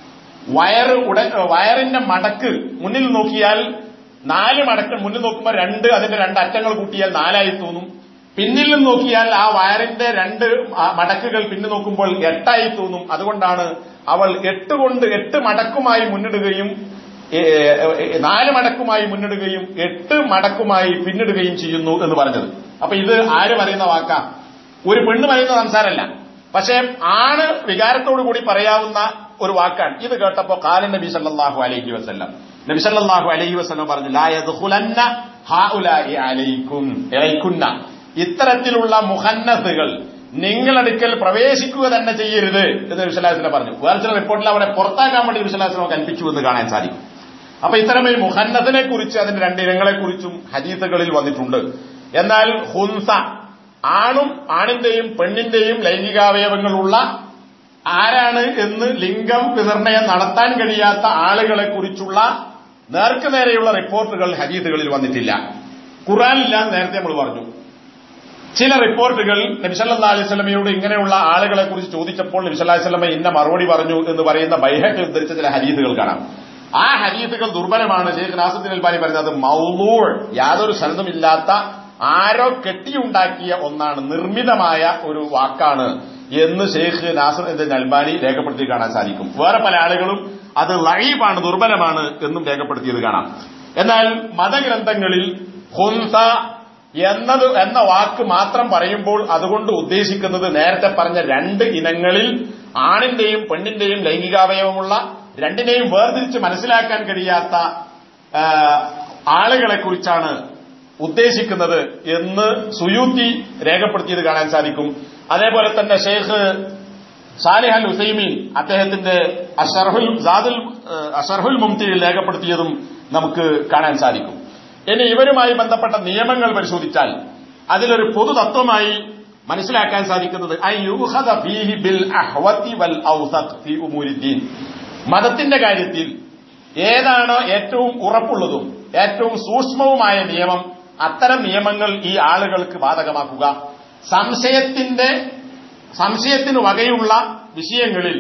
വയറ് ഉട വയറിന്റെ മടക്ക് മുന്നിൽ നോക്കിയാൽ നാല് മടക്ക് മുന്നിൽ നോക്കുമ്പോൾ രണ്ട് അതിന്റെ രണ്ട് അറ്റങ്ങൾ കൂട്ടിയാൽ നാലായി തോന്നും പിന്നിൽ നിന്ന് നോക്കിയാൽ ആ വയറിന്റെ രണ്ട് ആ മടക്കുകൾ പിന്നെ നോക്കുമ്പോൾ എട്ടായി തോന്നും അതുകൊണ്ടാണ് അവൾ എട്ട് കൊണ്ട് എട്ട് മടക്കുമായി മുന്നിടുകയും ഏ, ഏ, നാല് മടക്കുമായി മുന്നിടുകയും എട്ട് മടക്കുമായി പിന്നിടുകയും ചെയ്യുന്നു എന്ന് പറഞ്ഞത് അപ്പൊ ഇത് ആര് പറയുന്ന വാക്കാ ഒരു പെണ്ണ് പറയുന്ന സംസാരമല്ല പക്ഷേ ആണ് വികാരത്തോടു കൂടി പറയാവുന്ന ഒരു വാക്കാണ് ഇത് കേട്ടപ്പോ കാലൻ നബി സല്ലല്ലാഹു അലൈഹി വസല്ലം നബി സല്ലല്ലാഹു അലൈഹി വസല്ലം പറഞ്ഞു ലാ യദ്ഖുലന്ന ഹാഉലാഇ അലൈക്കും ഇലൈക്കുന്ന ഇത്തരത്തിലുള്ള മുഹന്നസുകൾ നിങ്ങളടുക്കൽ പ്രവേശിക്കുക തന്നെ ചെയ്യരുത് എന്ന് വിശലാസിനെ പറഞ്ഞു വേറെ ചില റിപ്പോർട്ടിൽ അവരെ പുറത്താക്കാൻ വേണ്ടി വിശലാസിനെ കൽപ്പിച്ചു എന്ന് കാണാൻ സാധിക്കും അപ്പൊ ഇത്തരം ഈ മുഹന്നസിനെ കുറിച്ച് അതിന്റെ രണ്ടിനങ്ങളെ കുറിച്ചും ഹദീസുകളിൽ വന്നിട്ടുണ്ട് എന്നാൽ ഹുൻസ ആണും ആണിന്റെയും പെണ്ണിന്റെയും ലൈംഗികാവയവങ്ങളുള്ള ആരാണ് എന്ന് ലിംഗം നിർണയം നടത്താൻ കഴിയാത്ത ആളുകളെ കുറിച്ചുള്ള നേർക്കുനേരെയുള്ള റിപ്പോർട്ടുകൾ ഹദീസുകളിൽ വന്നിട്ടില്ല ഖുറാനില്ല എന്ന് നേരത്തെ നമ്മൾ പറഞ്ഞു ചില റിപ്പോർട്ടുകൾ നബിസല്ലാ അലൈഹി സ്വലമയോട് ഇങ്ങനെയുള്ള ആളുകളെ കുറിച്ച് ചോദിച്ചപ്പോൾ നബിസല്ലാ സ്വലമ ഇന്ന മറുപടി പറഞ്ഞു എന്ന് പറയുന്ന ബൈഹക്ക് ഉദ്ധരിച്ച ചില ഹദീസുകൾ കാണാം ആ ഹദീസുകൾ ദുർബലമാണ് ഷെയ്ഖ് നാസുദ്ദീൻ അൽബാനി പറയുന്നത് മൗലൂൾ യാതൊരു സ്ഥലത്തുമില്ലാത്ത ആരോ കെട്ടിയുണ്ടാക്കിയ ഒന്നാണ് നിർമ്മിതമായ ഒരു വാക്കാണ് എന്ന് ഷെയ്ഖ് നാസുദ്ദീൻ അൽബാനി രേഖപ്പെടുത്തി കാണാൻ സാധിക്കും വേറെ പല ആളുകളും അത് ലൈബാണ് ദുർബലമാണ് എന്നും രേഖപ്പെടുത്തിയത് കാണാം എന്നാൽ മതഗ്രന്ഥങ്ങളിൽ ഹുൻസ എന്നത് എന്ന വാക്ക് മാത്രം പറയുമ്പോൾ അതുകൊണ്ട് ഉദ്ദേശിക്കുന്നത് നേരത്തെ പറഞ്ഞ രണ്ട് ഇനങ്ങളിൽ ആണിന്റെയും പെണ്ണിന്റെയും ലൈംഗികാവയവമുള്ള രണ്ടിനെയും വേർതിരിച്ച് മനസ്സിലാക്കാൻ കഴിയാത്ത ആ, ആളുകളെ കുറിച്ചാണ് ഉദ്ദേശിക്കുന്നത് എന്ന് സുയൂത്തി രേഖപ്പെടുത്തിയത് കാണാൻ സാധിക്കും അതേപോലെ തന്നെ ഷെയ്ഖ് സാലിഹ് അൽ ഹുസൈമീൻ അദ്ദേഹത്തിന്റെ അഷർഹുൽ സാദുൽ അഷർഹുൽ മുംതിയിൽ രേഖപ്പെടുത്തിയതും നമുക്ക് കാണാൻ സാധിക്കും ഇനി ഇവരുമായി ബന്ധപ്പെട്ട നിയമങ്ങൾ പരിശോധിച്ചാൽ അതിലൊരു പൊതു തത്വമായി മനസ്സിലാക്കാൻ സാധിക്കുന്നത് ഐ യൂഹദ ഫീഹി ബിൽ അഹ്വത്തി വൽ ഔസത്ത് ഫീ ഉമൂരിദ്ദീൻ മതത്തിന്റെ കാര്യത്തിൽ ഏതാണോ ഏറ്റവും ഉറപ്പുള്ളതും ഏറ്റവും സൂക്ഷ്മവുമായ നിയമം അത്തരം നിയമങ്ങൾ ഈ ആളുകൾക്ക് ബാധകമാക്കുക സംശയത്തിന്റെ സംശയത്തിന് വകയുള്ള വിഷയങ്ങളിൽ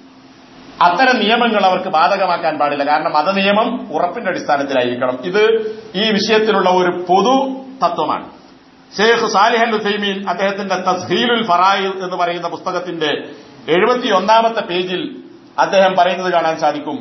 അത്തരം നിയമങ്ങൾ അവർക്ക് ബാധകമാക്കാൻ പാടില്ല കാരണം മതനിയമം ഉറപ്പിന്റെ അടിസ്ഥാനത്തിലായിരിക്കണം ഇത് ഈ വിഷയത്തിലുള്ള ഒരു പൊതു തത്വമാണ് ഷെയ്ഖ് സാലിഹ് അൽ ഉസൈമീൻ അദ്ദേഹത്തിന്റെ തസ്ഹീലുൽ ഫറായിൽ എന്ന് പറയുന്ന പുസ്തകത്തിന്റെ എഴുപത്തിയൊന്നാമത്തെ പേജിൽ അദ്ദേഹം പറയുന്നത് കാണാൻ സാധിക്കും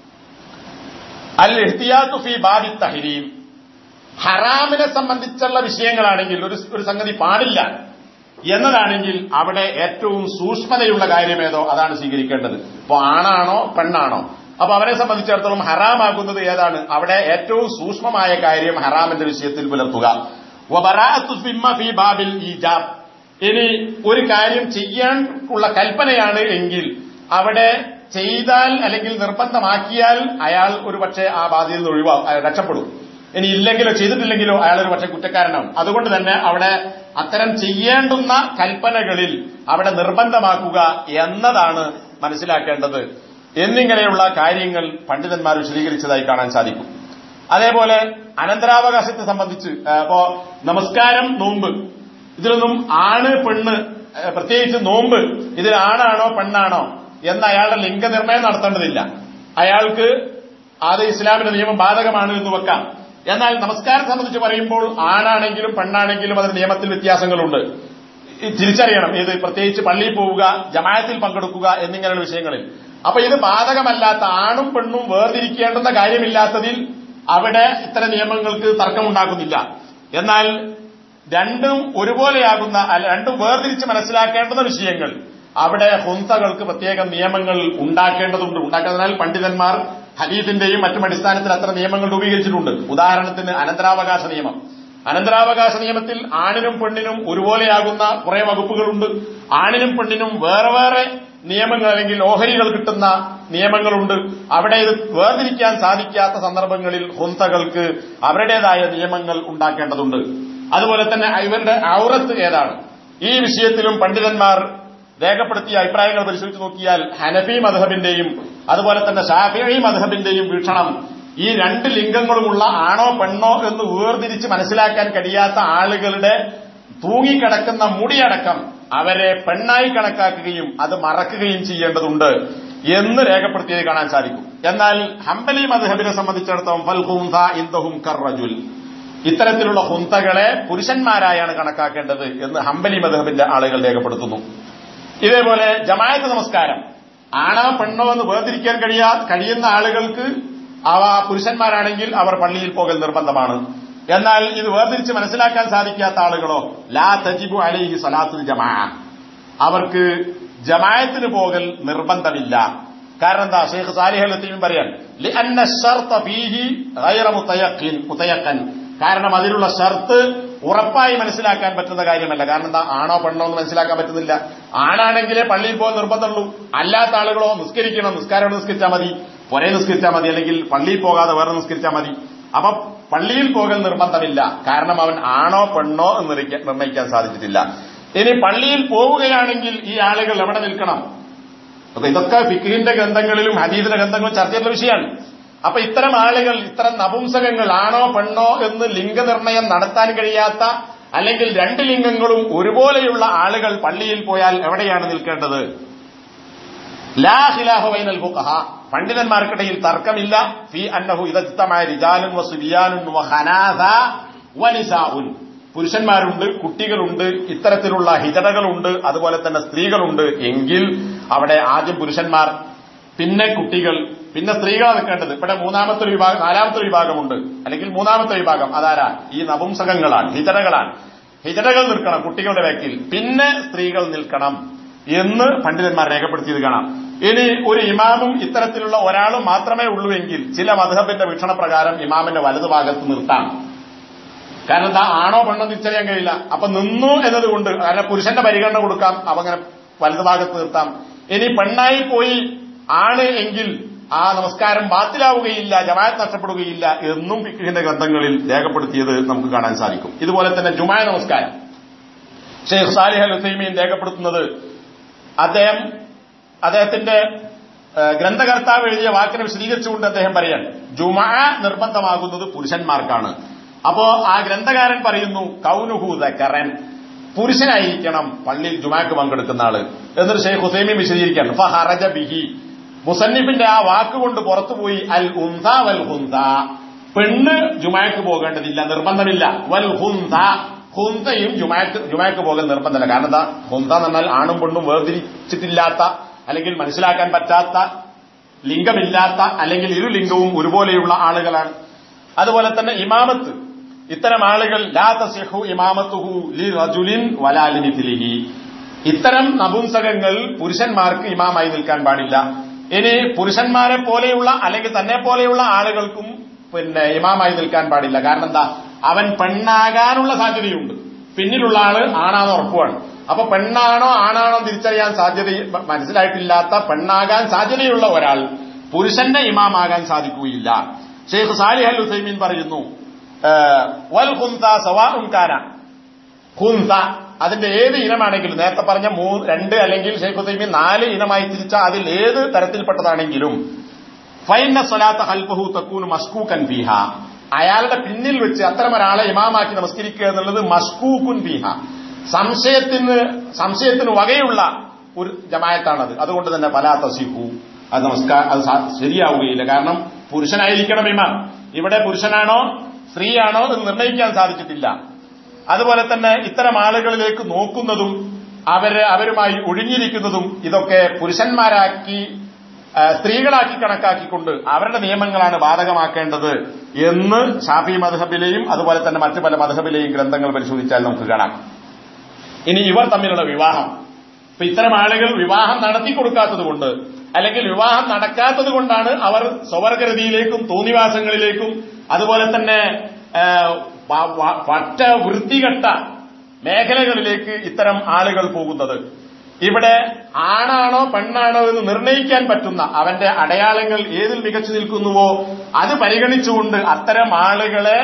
അൽ ഇഹ്തിയാത്തു ഫി ബാബി തഹരീം ഹറാമിനെ സംബന്ധിച്ചുള്ള വിഷയങ്ങളാണെങ്കിൽ ഒരു ഒരു സംഗതി പാടില്ല എന്നതാണെങ്കിൽ അവിടെ ഏറ്റവും സൂക്ഷ്മതയുള്ള കാര്യമേതോ അതാണ് സ്വീകരിക്കേണ്ടത് ഇപ്പൊ ആണാണോ പെണ്ണാണോ അപ്പൊ അവരെ സംബന്ധിച്ചിടത്തോളം ഹറാമാകുന്നത് ഏതാണ് അവിടെ ഏറ്റവും സൂക്ഷ്മമായ കാര്യം ഹറാമിന്റെ വിഷയത്തിൽ പുലർത്തുക വബറാഅത്തു സിമ്മ ഫീ ബാബിൽ ഈജാബ് ഇനി ഒരു കാര്യം ചെയ്യാൻ ഉള്ള കൽപ്പനയാണ് എങ്കിൽ അവിടെ ചെയ്താൽ അല്ലെങ്കിൽ നിർബന്ധമാക്കിയാൽ അയാൾ ഒരു പക്ഷേ ആ ബാധ്യത നിന്ന് ഒഴിവാ രക്ഷപ്പെടും ഇനി ഇല്ലെങ്കിലോ ചെയ്തിട്ടില്ലെങ്കിലോ അയാൾ ഒരു പക്ഷേ കുറ്റക്കാരനാവും അതുകൊണ്ട് തന്നെ അവിടെ അത്തരം ചെയ്യേണ്ടുന്ന കൽപ്പനകളിൽ അവിടെ നിർബന്ധമാക്കുക എന്നതാണ് മനസ്സിലാക്കേണ്ടത് എന്നിങ്ങനെയുള്ള കാര്യങ്ങൾ പണ്ഡിതന്മാർ വിശദീകരിച്ചതായി കാണാൻ സാധിക്കും അതേപോലെ അനന്തരാവകാശത്തെ സംബന്ധിച്ച് ആ, ഇപ്പോ നമസ്കാരം നോമ്പ് ഇതിലൊന്നും ആണ് പെണ്ണ് ആ, പ്രത്യേകിച്ച് നോമ്പ് ഇതിൽ ആണാണോ പെണ്ണാണോ എന്ന് അയാളുടെ ലിംഗനിർണയം നടത്തേണ്ടതില്ല അയാൾക്ക് അത് ഇസ്ലാമിന്റെ നിയമം ബാധകമാണ് എന്ന് വെക്കാം എന്നാൽ നമസ്കാരം സംബന്ധിച്ച് പറയുമ്പോൾ ആണാണെങ്കിലും പെണ്ണാണെങ്കിലും അതിന് നിയമത്തിൽ വ്യത്യാസങ്ങളുണ്ട് ഈ തിരിച്ചറിയണം ഇത് പ്രത്യേകിച്ച് പള്ളിയിൽ പോവുക ജമായത്തിൽ പങ്കെടുക്കുക എന്നിങ്ങനെയുള്ള വിഷയങ്ങളിൽ അപ്പൊ ഇത് ബാധകമല്ലാത്ത ആണും പെണ്ണും വേർതിരിക്കേണ്ടുന്ന കാര്യമില്ലാത്തതിൽ അവിടെ ഇത്തരം നിയമങ്ങൾക്ക് തർക്കമുണ്ടാക്കുന്നില്ല എന്നാൽ രണ്ടും ഒരുപോലെയാകുന്ന അല്ല, രണ്ടും വേർതിരിച്ച് മനസ്സിലാക്കേണ്ടുന്ന വിഷയങ്ങൾ അവിടെ ഹുന്തകൾക്ക് പ്രത്യേക നിയമങ്ങൾ ഉണ്ടാക്കേണ്ടതുണ്ട് ഉണ്ടാക്കുന്നതിനാൽ പണ്ഡിതന്മാർ ഹദീഫിന്റെയും മറ്റും അടിസ്ഥാനത്തിൽ അത്ര നിയമങ്ങൾ രൂപീകരിച്ചിട്ടുണ്ട് ഉദാഹരണത്തിന് അനന്തരാവകാശ നിയമം അനന്തരാവകാശ നിയമത്തിൽ ആണിനും പെണ്ണിനും ഒരുപോലെയാകുന്ന കുറെ വകുപ്പുകളുണ്ട് ആണിനും പെണ്ണിനും വേറെ വേറെ നിയമങ്ങൾ അല്ലെങ്കിൽ ഓഹരികൾ കിട്ടുന്ന നിയമങ്ങളുണ്ട് അവിടെ ഇത് വേർതിരിക്കാൻ സാധിക്കാത്ത സന്ദർഭങ്ങളിൽ ഹുന്തകൾക്ക് അവരുടേതായ നിയമങ്ങൾ ഉണ്ടാക്കേണ്ടതുണ്ട് അതുപോലെ തന്നെ ഇവരുടെ ഔറത്ത് ഏതാണ് ഈ വിഷയത്തിലും പണ്ഡിതന്മാർ രേഖപ്പെടുത്തിയ അഭിപ്രായങ്ങൾ പരിശോധിച്ച് നോക്കിയാൽ ഹനഫി മധബിന്റെയും അതുപോലെ തന്നെ ഷാഫി മധബിന്റെയും വീക്ഷണം ഈ രണ്ട് ലിംഗങ്ങളുമുള്ള ആണോ പെണ്ണോ എന്ന് വേർതിരിച്ച് മനസ്സിലാക്കാൻ കഴിയാത്ത ആളുകളുടെ തൂങ്ങിക്കിടക്കുന്ന മുടിയടക്കം അവരെ പെണ്ണായി കണക്കാക്കുകയും അത് മറക്കുകയും ചെയ്യേണ്ടതുണ്ട് എന്ന് രേഖപ്പെടുത്തിയത് കാണാൻ സാധിക്കും എന്നാൽ ഹംബലി മധബിനെ സംബന്ധിച്ചിടത്തോളം ഫൽഹുംസ ഇന്ദഹും കർറജുൽ ഇത്തരത്തിലുള്ള ഹുന്തകളെ പുരുഷന്മാരായാണ് കണക്കാക്കേണ്ടത് എന്ന് ഹംബലി മധബിന്റെ ആളുകൾ രേഖപ്പെടുത്തുന്നു ഇതേപോലെ ജമായത്ത് നമസ്കാരം ആണോ പെണ്ണോ എന്ന് വേർതിരിക്കാൻ കഴിയാ കഴിയുന്ന ആളുകൾക്ക് അവ പുരുഷന്മാരാണെങ്കിൽ അവർ പള്ളിയിൽ പോകൽ നിർബന്ധമാണ് എന്നാൽ ഇത് വേർതിരിച്ച് മനസ്സിലാക്കാൻ സാധിക്കാത്ത ആളുകളോ ലാ തജിബു അലൈഹി സലാത്തുൽ ജമാ അവർക്ക് ജമായത്തിന് പോകൽ നിർബന്ധമില്ല കാരണം എന്താ ഷെയ്ഖ് സാലിഹ് ലത്തീം പറയാൻ لأن الشرط فيه غير متيقن متيقن കാരണം അതിലുള്ള ഷർത്ത് ഉറപ്പായി മനസ്സിലാക്കാൻ പറ്റുന്ന കാര്യമല്ല കാരണം എന്താ ആണോ പെണ്ണോ എന്ന് മനസ്സിലാക്കാൻ പറ്റുന്നില്ല ആണാണെങ്കിലേ പള്ളിയിൽ പോകാൻ നിർബന്ധമുള്ളൂ അല്ലാത്ത ആളുകളോ നിസ്കരിക്കണം നിസ്കാരം നിസ്കരിച്ചാൽ മതി പൊരേ നിസ്കരിച്ചാൽ മതി അല്ലെങ്കിൽ പള്ളിയിൽ പോകാതെ വേറെ നിസ്കരിച്ചാൽ മതി അപ്പൊ പള്ളിയിൽ പോകൽ നിർബന്ധമില്ല കാരണം അവൻ ആണോ പെണ്ണോ എന്ന് നിർണ്ണയിക്കാൻ- നിർണ്ണയിക്കാൻ സാധിച്ചിട്ടില്ല ഇനി പള്ളിയിൽ പോവുകയാണെങ്കിൽ ഈ ആളുകൾ എവിടെ നിൽക്കണം അപ്പൊ ഇതൊക്കെ ഫിഖിന്റെ ഗ്രന്ഥങ്ങളിലും ഹദീദിന്റെ ഗ്രന്ഥങ്ങളിലും ചർച്ച ചെയ്യുന്ന വിഷയമാണ് അപ്പൊ ഇത്തരം ആളുകൾ ഇത്തരം നപുംസകങ്ങൾ ആണോ പെണ്ണോ എന്ന് ലിംഗനിർണയം നടത്താൻ കഴിയാത്ത അല്ലെങ്കിൽ രണ്ട് ലിംഗങ്ങളും ഒരുപോലെയുള്ള ആളുകൾ പള്ളിയിൽ പോയാൽ എവിടെയാണ് നിൽക്കേണ്ടത് ലാ ഖിലാഫ ബൈനൽ ഫുഖഹ പണ്ഡിതന്മാർക്കിടയിൽ തർക്കമില്ല ഫി അന്നഹു ഇദജ്തമായ റിജാലുൻ വസുബിയാനുൻ വഖനാസ വനിസാഉൻ പുരുഷന്മാരുണ്ട് കുട്ടികളുണ്ട് ഇത്തരത്തിലുള്ള ഹിജടകളുണ്ട് അതുപോലെ തന്നെ സ്ത്രീകളുണ്ട് എങ്കിൽ അവിടെ ആദ്യം പുരുഷന്മാർ പിന്നെ കുട്ടികൾ പിന്നെ സ്ത്രീകളാണ് നിൽക്കേണ്ടത് ഇവിടെ മൂന്നാമത്തെ ഒരു വിഭാഗം നാലാമത്തെ ഒരു വിഭാഗമുണ്ട് അല്ലെങ്കിൽ മൂന്നാമത്തെ വിഭാഗം അതാരാ ഈ നപുംസകങ്ങളാണ് ഹിജടകളാണ് ഹിജടകൾ നിൽക്കണം കുട്ടികളുടെ ബാക്കിൽ പിന്നെ സ്ത്രീകൾ നിൽക്കണം എന്ന് പണ്ഡിതന്മാർ രേഖപ്പെടുത്തിയത് കാണാം ഇനി ഒരു ഇമാമും ഇത്തരത്തിലുള്ള ഒരാളും മാത്രമേ ഉള്ളൂ എങ്കിൽ ചില മധുഹബിന്റെ വീക്ഷണപ്രകാരം ഇമാമിന്റെ വലതുഭാഗത്ത് നിർത്താം കാരണം എന്താ ആണോ പെണ്ണോ തിരിച്ചറിയാൻ കഴിയില്ല അപ്പൊ നിന്നു എന്നതുകൊണ്ട് കാരണം പുരുഷന്റെ പരിഗണന കൊടുക്കാം അപ്പൊ അങ്ങനെ വലതുഭാഗത്ത് നിർത്താം ഇനി പെണ്ണായി പോയി ആണ് എങ്കിൽ ആ നമസ്കാരം ബാത്തിലാവുകയില്ല ജമാഅത്ത് നഷ്ടപ്പെടുകയില്ല എന്നും ഫിഖിന്റെ ഗ്രന്ഥങ്ങളിൽ രേഖപ്പെടുത്തിയത് നമുക്ക് കാണാൻ സാധിക്കും ഇതുപോലെ തന്നെ ജുമായ നമസ്കാരം ഷെയ്ഖ് സാലിഹ് അൽ ഹുസൈമീൻ രേഖപ്പെടുത്തുന്നത് അദ്ദേഹം അദ്ദേഹത്തിന്റെ ഏഹ്, ഗ്രന്ഥകർത്താവ് എഴുതിയ വാക്കിനെ വിശദീകരിച്ചുകൊണ്ട് അദ്ദേഹം പറയാൻ ജുമാ നിർബന്ധമാകുന്നത് പുരുഷന്മാർക്കാണ് അപ്പോ ആ ഗ്രന്ഥകാരൻ പറയുന്നു കൗനുഹു ദക്കറൻ പുരുഷനായിരിക്കണം പള്ളിയിൽ ജുമാക്ക് പങ്കെടുക്കുന്ന ആള് എന്നൊരു ഷെയ്ഖ് ഹുസൈമീൻ വിശദീകരിക്കുകയാണ് ഫഹറജ ബിഹി മുസന്നിഫിന്റെ ആ വാക്കുകൊണ്ട് പുറത്തുപോയി അൽ ഉൻസ വൽ ഹുൻസ പെണ്ണ് ജുമാക്ക് പോകേണ്ടതില്ല നിർബന്ധമില്ല വൽ ഹുൻസ ഹുന്തയും ജുമാക്ക് ജുമാക്ക് പോകൽ നിർബന്ധമില്ല കാരണം എന്താ ഹുന്ത എന്ന് പറഞ്ഞാൽ ആണും പെണ്ണും വേർതിരിച്ചിട്ടില്ലാത്ത അല്ലെങ്കിൽ മനസ്സിലാക്കാൻ പറ്റാത്ത ലിംഗമില്ലാത്ത അല്ലെങ്കിൽ ഇരു ലിംഗവും ഒരുപോലെയുള്ള ആളുകളാണ് അതുപോലെ തന്നെ ഇമാമത്ത് ഇത്തരം ആളുകൾ ലാ തസിഹു ഇമാമത്തുഹു ലി റജുലിൻ വലാലിനിത്തിലിഹി ഇത്തരം നപുംസകങ്ങൾ പുരുഷന്മാർക്ക് ഇമാമായി നിൽക്കാൻ പാടില്ല ഇനി പുരുഷന്മാരെ പോലെയുള്ള അല്ലെങ്കിൽ തന്നെ പോലെയുള്ള ആളുകൾക്കും പിന്നെ ഇമാമായി നിൽക്കാൻ പാടില്ല കാരണം എന്താ അവൻ പെണ്ണാകാനുള്ള സാധ്യതയുണ്ട് പിന്നിലുള്ള ആള് ആണാന്ന് ഉറപ്പുമാണ് അപ്പൊ പെണ്ണാണോ ആണാണോ തിരിച്ചറിയാൻ സാധ്യത മനസ്സിലായിട്ടില്ലാത്ത പെണ്ണാകാൻ സാധ്യതയുള്ള ഒരാൾ പുരുഷന്റെ ഇമാമാകാൻ സാധിക്കുകയില്ല ഷെയ്ഖ് സാലിഹ് അൽ ഹുസൈമീൻ പറയുന്നു ഏഹ്, വൽ ഖുന്ത സവാഉൻ കാന ഖുന്ത അതിന്റെ ഏത് ഇനമാണെങ്കിലും നേരത്തെ പറഞ്ഞ മൂന്ന് രണ്ട് അല്ലെങ്കിൽ ഷെയ്ഖ് ഹുസൈമീൻ നാല് ഇനമായി തിരിച്ച അതിൽ ഏത് തരത്തിൽപ്പെട്ടതാണെങ്കിലും ഫൈന സ്വലാത്ത ഹൽഫഹു തക്കൂൻ മസ്കൂക്കൻ ഫീഹ അയാളുടെ പിന്നിൽ വെച്ച് അത്തരം ഒരാളെ ഇമാമാക്കി നമസ്കരിക്കുക എന്നുള്ളത് മസ്കൂക്കുൻ ഫീഹ സംശയത്തിന് സംശയത്തിന് വകയുള്ള ഒരു ജമായത്താണത് അതുകൊണ്ട് തന്നെ പലാ തസിഹു അത് നമസ്കാരം അത് സാ- ശരിയാവുകയില്ല കാരണം പുരുഷനായിരിക്കണം ഇമാം ഇവിടെ പുരുഷനാണോ സ്ത്രീയാണോ എന്ന് നിർണ്ണയിക്കാൻ സാധിച്ചിട്ടില്ല അതുപോലെ തന്നെ ഇത്തരം ആളുകളിലേക്ക് നോക്കുന്നതും അവര് അവരുമായി ഒഴിഞ്ഞിരിക്കുന്നതും ഇതൊക്കെ പുരുഷന്മാരാക്കി ആ, സ്ത്രീകളാക്കി കണക്കാക്കിക്കൊണ്ട് അവരുടെ നിയമങ്ങളാണ് ബാധകമാക്കേണ്ടത് എന്ന് ഷാഫി മധബിലെയും അതുപോലെ തന്നെ മറ്റു പല മധബിലെയും ഗ്രന്ഥങ്ങൾ പരിശോധിച്ചാൽ നമുക്ക് കാണാം ഇനി ഇവർ തമ്മിലുള്ള വിവാഹം ഇപ്പൊ ഇത്തരം ആളുകൾ വിവാഹം നടത്തി കൊടുക്കാത്തതുകൊണ്ട് അല്ലെങ്കിൽ വിവാഹം നടക്കാത്തത് കൊണ്ടാണ് അവർ സ്വവർഗരതിയിലേക്കും തോന്നിവാസങ്ങളിലേക്കും അതുപോലെ തന്നെ ആ, വ- വ- പറ്റ വൃത്തികെട്ട മേഖലകളിലേക്ക് ഇത്തരം ആളുകൾ പോകുന്നത് ഇവിടെ ആണാണോ പെണ്ണാണോ എന്ന് നിർണ്ണയിക്കാൻ പറ്റുന്ന അവന്റെ അടയാളങ്ങൾ ഏതിൽ മികച്ചു നിൽക്കുന്നുവോ അത് പരിഗണിച്ചുകൊണ്ട് അത്തരം ആളുകളെ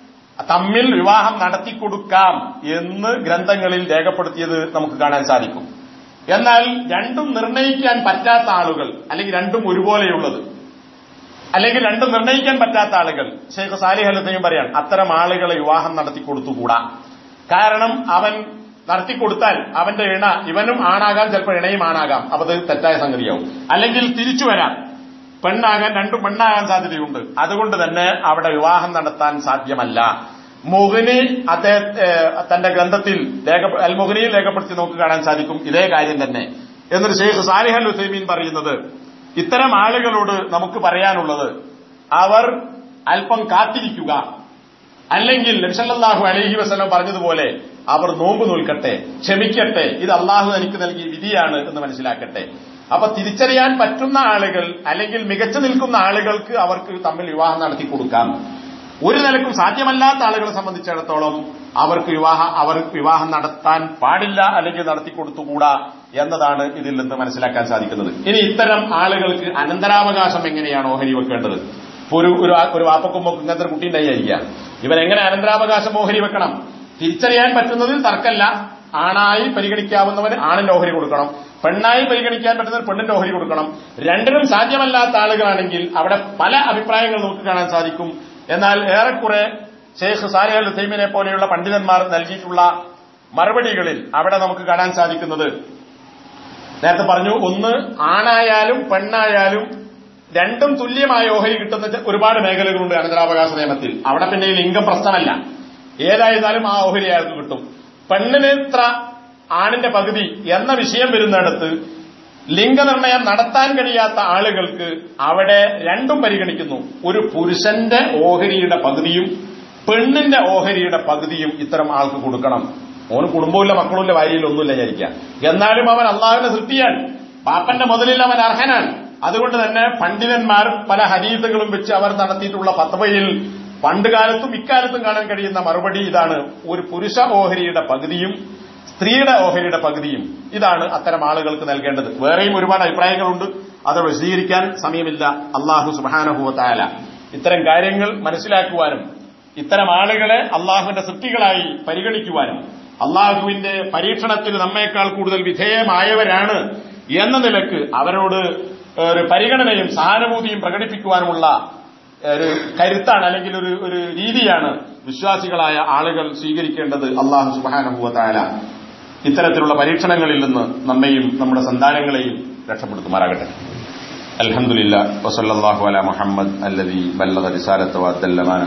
തമ്മിൽ വിവാഹം നടത്തിക്കൊടുക്കാം എന്ന് ഗ്രന്ഥങ്ങളിൽ രേഖപ്പെടുത്തിയത് നമുക്ക് കാണാൻ സാധിക്കും എന്നാൽ രണ്ടും നിർണ്ണയിക്കാൻ പറ്റാത്ത ആളുകൾ അല്ലെങ്കിൽ രണ്ടും ഒരുപോലെയുള്ളത് അല്ലെങ്കിൽ രണ്ടും നിർണ്ണയിക്കാൻ പറ്റാത്ത ആളുകൾ ഷെയ്ഖ് സാലിഹ് അലത്തയും പറയാൻ അത്തരം ആളുകളെ വിവാഹം നടത്തി കൊടുത്തുകൂടാ കാരണം അവൻ നടത്തിക്കൊടുത്താൽ അവന്റെ ഇണ ഇവനും ആണാകാം ചിലപ്പോൾ ഇണയും ആണാകാം അപ്പൊ അത് തെറ്റായ സംഗതിയാവും അല്ലെങ്കിൽ തിരിച്ചു വരാം പെണ്ണാകാൻ രണ്ടും പെണ്ണാകാൻ സാധ്യതയുണ്ട് അതുകൊണ്ട് തന്നെ അവിടെ വിവാഹം നടത്താൻ സാധ്യമല്ല മുഹനി അദ്ദേഹത്തെ തന്റെ ഗ്രന്ഥത്തിൽ രേഖ- അൽ മുഹനിയിൽ രേഖപ്പെടുത്തി നമുക്ക് കാണാൻ സാധിക്കും ഇതേ കാര്യം തന്നെ എന്നൊരു ഷെയ്ഖ് സാലിഹ് അൽ ഹുസൈമീൻ പറയുന്നത് ഇത്തരം ആളുകളോട് നമുക്ക് പറയാനുള്ളത് അവർ അല്പം കാത്തിരിക്കുക അല്ലെങ്കിൽ നബ്സല്ലാഹു അലൈഹി വസ്ലം പറഞ്ഞതുപോലെ അവർ നോമ്പ് നോൽക്കട്ടെ ക്ഷമിക്കട്ടെ ഇത് അള്ളാഹു എനിക്ക് നൽകിയ വിധിയാണ് എന്ന് മനസ്സിലാക്കട്ടെ അപ്പൊ തിരിച്ചറിയാൻ പറ്റുന്ന ആളുകൾ അല്ലെങ്കിൽ മികച്ചു നിൽക്കുന്ന ആളുകൾക്ക് അവർക്ക് തമ്മിൽ വിവാഹം നടത്തി കൊടുക്കാം ഒരു നിലക്കും സാധ്യമല്ലാത്ത ആളുകളെ സംബന്ധിച്ചിടത്തോളം അവർക്ക് വിവാഹ അവർക്ക് വിവാഹം നടത്താൻ പാടില്ല അല്ലെങ്കിൽ നടത്തി കൊടുത്തുകൂടാ എന്നതാണ് ഇതിൽ നിന്ന് മനസ്സിലാക്കാൻ സാധിക്കുന്നത് ഇനി ഇത്തരം ആളുകൾക്ക് അനന്തരാവകാശം എങ്ങനെയാണ് ഓഹരി വെക്കേണ്ടത് ഇപ്പൊ ഒരു ഒരു ആ- ഒരു വാപ്പക്കുമ്പൊക്കെ ഇങ്ങനത്തെ ഒരു കുട്ടി ഉണ്ടായിരിക്കുക ഇവൻ എങ്ങനെ അനന്തരാവകാശം ഓഹരി വെക്കണം തിരിച്ചറിയാൻ പറ്റുന്നതിൽ തർക്കല്ല ആണായി പരിഗണിക്കാവുന്നവന് ആണിന്റെ ഓഹരി കൊടുക്കണം പെണ്ണായി പരിഗണിക്കാൻ പറ്റുന്നവർ പെണ്ണിന്റെ ഓഹരി കൊടുക്കണം രണ്ടിനും സാധ്യമല്ലാത്ത ആളുകളാണെങ്കിൽ അവിടെ പല അഭിപ്രായങ്ങൾ നമുക്ക് കാണാൻ സാധിക്കും എന്നാൽ ഏറെക്കുറെ ഷെയ്ഖ് സാലിഹ് അൽ തൈമിനെ പോലെയുള്ള പണ്ഡിതന്മാർ നൽകിയിട്ടുള്ള മറുപടികളിൽ അവിടെ നമുക്ക് കാണാൻ സാധിക്കുന്നത് നേരത്തെ പറഞ്ഞു ഒന്ന് ആണായാലും പെണ്ണായാലും രണ്ടും തുല്യമായ ഓഹരി കിട്ടുന്ന ഒരുപാട് മേഖലകളുണ്ട് അനന്തരാവകാശ നിയമത്തിൽ അവിടെ പിന്നെ ഈ ലിംഗം പ്രശ്നമല്ല ഏതായിരുന്നാലും ആ ഓഹരി അയാൾക്ക് കിട്ടും പെണ്ണിന് ഇത്ര ആണിന്റെ പകുതി എന്ന വിഷയം വരുന്നിടത്ത് ലിംഗനിർണയം നടത്താൻ കഴിയാത്ത ആളുകൾക്ക് അവിടെ രണ്ടും പരിഗണിക്കുന്നു ഒരു പുരുഷന്റെ ഓഹരിയുടെ പകുതിയും പെണ്ണിന്റെ ഓഹരിയുടെ പകുതിയും ഇത്തരം ആൾക്ക് കൊടുക്കണം ഓന് കുടുംബമില്ല മക്കളുമില്ല ഭാര്യയിൽ ഒന്നുമില്ല വിചാരിക്കുക എന്നാലും അവൻ അള്ളാഹുവിന്റെ സൃഷ്ടിയാണ് പാപ്പന്റെ മുതലിൽ അവൻ അർഹനാണ് അതുകൊണ്ട് തന്നെ പണ്ഡിതന്മാർ പല ഹരീതകളും വെച്ച് അവർ നടത്തിയിട്ടുള്ള പത്തവയിൽ പണ്ടുകാലത്തും ഇക്കാലത്തും കാണാൻ കഴിയുന്ന മറുപടി ഇതാണ് ഒരു പുരുഷ ഓഹരിയുടെ പകുതിയും സ്ത്രീയുടെ ഓഹരിയുടെ പകുതിയും ഇതാണ് അത്തരം ആളുകൾക്ക് നൽകേണ്ടത് വേറെയും ഒരുപാട് അഭിപ്രായങ്ങളുണ്ട് അത് വിശദീകരിക്കാൻ സമയമില്ല അള്ളാഹു സുബാനഹുവത്തായ ഇത്തരം കാര്യങ്ങൾ മനസ്സിലാക്കുവാനും ഇത്തരം ആളുകളെ അള്ളാഹുവിന്റെ സൃഷ്ടികളായി പരിഗണിക്കുവാനും അള്ളാഹുവിന്റെ പരീക്ഷണത്തിന് നമ്മേക്കാൾ കൂടുതൽ വിധേയമായവരാണ് എന്ന നിലക്ക് അവരോട് ഒരു പരിഗണനയും സഹാനുഭൂതിയും പ്രകടിപ്പിക്കുവാനുമുള്ള ഒരു കരുത്താണ് അല്ലെങ്കിൽ ഒരു ഒരു രീതിയാണ് വിശ്വാസികളായ ആളുകൾ സ്വീകരിക്കേണ്ടത് അള്ളാഹു സുബാനുഭവത്തായ ഇത്തരത്തിലുള്ള പരീക്ഷണങ്ങളിൽ നിന്ന് നമ്മെയും നമ്മുടെ സന്താനങ്ങളെയും രക്ഷപ്പെടുത്തുമാറാകട്ടെ അൽഹംദുലില്ല വസല്ലാഹു അല മുഹമ്മദ് അല്ലദി ബല്ലഗ റിസാലത്ത് വദ്ദല്ലമാന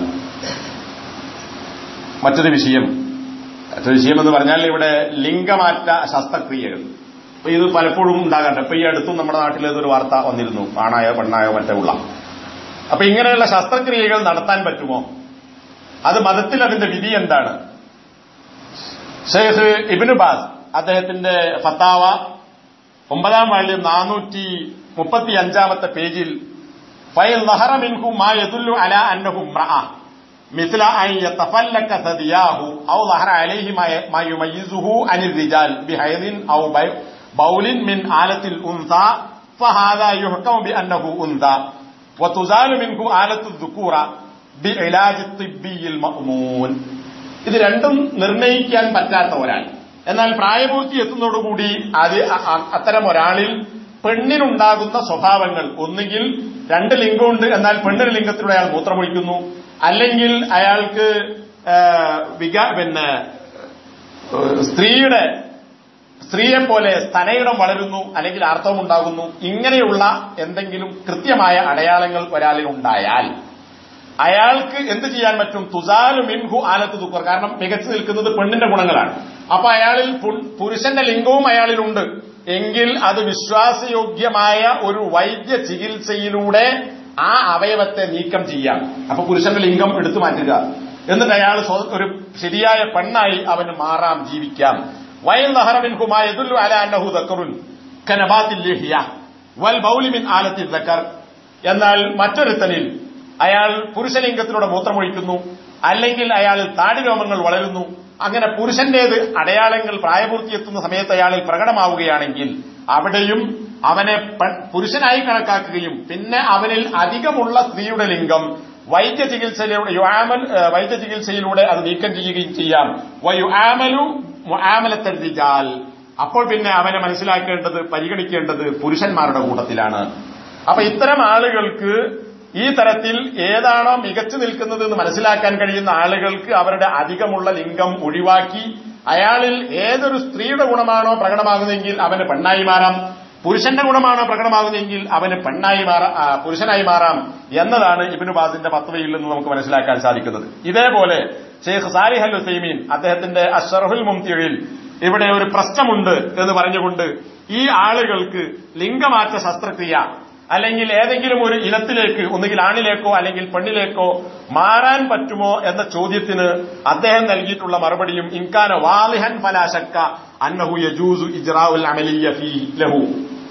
മറ്റൊരു വിഷയം മറ്റൊരു വിഷയം എന്ന് പറഞ്ഞാൽ ഇവിടെ ലിംഗമാറ്റ ശസ്ത്രക്രിയകൾ അപ്പൊ ഇത് പലപ്പോഴും ഉണ്ടാകട്ടെ ഇപ്പൊ ഈ അടുത്തും നമ്മുടെ നാട്ടിൽ ഇതൊരു വാർത്ത വന്നിരുന്നു ആണായോ പെണ്ണായോ മറ്റോ ഉള്ള അപ്പൊ ഇങ്ങനെയുള്ള ശസ്ത്രക്രിയകൾ നടത്താൻ പറ്റുമോ അത് മതത്തിൽ അതിന്റെ വിധി എന്താണ് ഷെയ്ഖ് ഇബിന് ബാസ് അദ്ദേഹത്തിന്റെ ഫത്താവ ഒമ്പതാം വാള്യം നാനൂറ്റി മുപ്പത്തി അഞ്ചാമത്തെ പേജിൽ ഫൈൽ നഹറ മിൻഹു മാ യദുല്ലു അല അന്നഹു മ്രഅ مثل أن يتفلك ثدياه أو ظهر عليه ما ما يميزه عن الرجال بحيض أو بول من آلة الأنثى فهذا يحكم بأنه أنثى وتزال منه آلة الذكورة بعلاج الطبي المأمون ഇത് രണ്ടും നിർണയിക്കാൻ പറ്റാത്ത ഒരാൾ എന്നാൽ പ്രായപൂർത്തി എത്തുന്നതോടുകൂടി അത് അത്തരം ഒരാളിൽ പെണ്ണിനുണ്ടാകുന്ന സ്വഭാവങ്ങൾ ഒന്നുകിൽ രണ്ട് ലിംഗമുണ്ട് എന്നാൽ പെണ്ണിന് ലിംഗത്തിലൂടെ അയാൾ മൂത്രമൊഴിക്കുന്നു അല്ലെങ്കിൽ അയാൾക്ക് വികാ പിന്നെ സ്ത്രീയുടെ സ്ത്രീയെ പോലെ സ്തനയിടം വളരുന്നു അല്ലെങ്കിൽ ആർത്തവം ഉണ്ടാകുന്നു ഇങ്ങനെയുള്ള എന്തെങ്കിലും കൃത്യമായ അടയാളങ്ങൾ ഒരാളിൽ ഉണ്ടായാൽ അയാൾക്ക് എന്ത് ചെയ്യാൻ പറ്റും തുസാലു മിൻഹു ആലത്ത് തുക്കർ കാരണം മികച്ചു നിൽക്കുന്നത് പെണ്ണിന്റെ ഗുണങ്ങളാണ് അപ്പൊ അയാളിൽ പു- പുരുഷന്റെ ലിംഗവും അയാളിലുണ്ട് എങ്കിൽ അത് വിശ്വാസയോഗ്യമായ ഒരു വൈദ്യ ചികിത്സയിലൂടെ ആ അവയവത്തെ നീക്കം ചെയ്യാം അപ്പൊ പുരുഷന്റെ ലിംഗം എടുത്തു മാറ്റുക എന്നിട്ട് അയാൾ സ്വ- ഒരു ശരിയായ പെണ്ണായി അവന് മാറാം ജീവിക്കാം വയൽ നഹറമിൻഹുമായ അല അന്നഹു ദക്കറുൻ കനബാത്തിൽ ലിഹിയ വൽ ബൗലിമിൻ ആലത്തിൽ ദക്കർ എന്നാൽ മറ്റൊരുത്തനിൽ അയാൾ പുരുഷലിംഗത്തിലൂടെ മൂത്രമൊഴിക്കുന്നു അല്ലെങ്കിൽ അയാൾ താടിരോമങ്ങൾ വളരുന്നു അങ്ങനെ പുരുഷന്റേത് അടയാളങ്ങൾ പ്രായപൂർത്തിയെത്തുന്ന സമയത്ത് അയാളിൽ പ്രകടമാവുകയാണെങ്കിൽ അവിടെയും അവനെ പെ- പുരുഷനായി കണക്കാക്കുകയും പിന്നെ അവനിൽ അധികമുള്ള സ്ത്രീയുടെ ലിംഗം വൈദ്യ ചികിത്സയിലൂടെ യുആമൽ ഏഹ്, വൈദ്യ ചികിത്സയിലൂടെ അത് നീക്കം ചെയ്യുകയും ചെയ്യാം വയുആമലു മുആമലത്തൽ റിജാൽ അപ്പോൾ പിന്നെ അവനെ മനസ്സിലാക്കേണ്ടത് പരിഗണിക്കേണ്ടത് പുരുഷന്മാരുടെ കൂട്ടത്തിലാണ് അപ്പൊ ഇത്തരം ആളുകൾക്ക് ഈ തരത്തിൽ ഏതാണോ മികച്ചു നിൽക്കുന്നത് എന്ന് മനസ്സിലാക്കാൻ കഴിയുന്ന ആളുകൾക്ക് അവരുടെ അധികമുള്ള ലിംഗം ഒഴിവാക്കി അയാളിൽ ഏതൊരു സ്ത്രീയുടെ ഗുണമാണോ പ്രകടമാകുന്നതെങ്കിൽ അവന് പെണ്ണായി മാറാം പുരുഷന്റെ ഗുണമാണോ പ്രകടമാകുന്നതെങ്കിൽ അവന് പെണ്ണായി മാറാം ആ, പുരുഷനായി മാറാം എന്നതാണ് ഇബിനു ബാസിന്റെ പത്വയിൽ നിന്ന് നമുക്ക് മനസ്സിലാക്കാൻ സാധിക്കുന്നത് ഇതേപോലെ ഷെയ്ഖ് സാലിഹ് അൽ ഹുസൈമീൻ അദ്ദേഹത്തിന്റെ അഷറഹുൽ മുംതിയിൽ ഇവിടെ ഒരു പ്രശ്നമുണ്ട് എന്ന് പറഞ്ഞുകൊണ്ട് ഈ ആളുകൾക്ക് ലിംഗമാറ്റ ശസ്ത്രക്രിയ അല്ലെങ്കിൽ ഏതെങ്കിലും ഒരു ഇനത്തിലേക്ക് ഒന്നുകിൽ ആണിലേക്കോ അല്ലെങ്കിൽ പെണ്ണിലേക്കോ മാറാൻ പറ്റുമോ എന്ന ചോദ്യത്തിന് അദ്ദേഹം നൽകിയിട്ടുള്ള മറുപടിയും ഇൻകാന വാലിഹൻ ഫലാശക്ക അന്നഹു യജൂസു ഇജ്റാഉൽ അമലിയ ഫീ ലഹു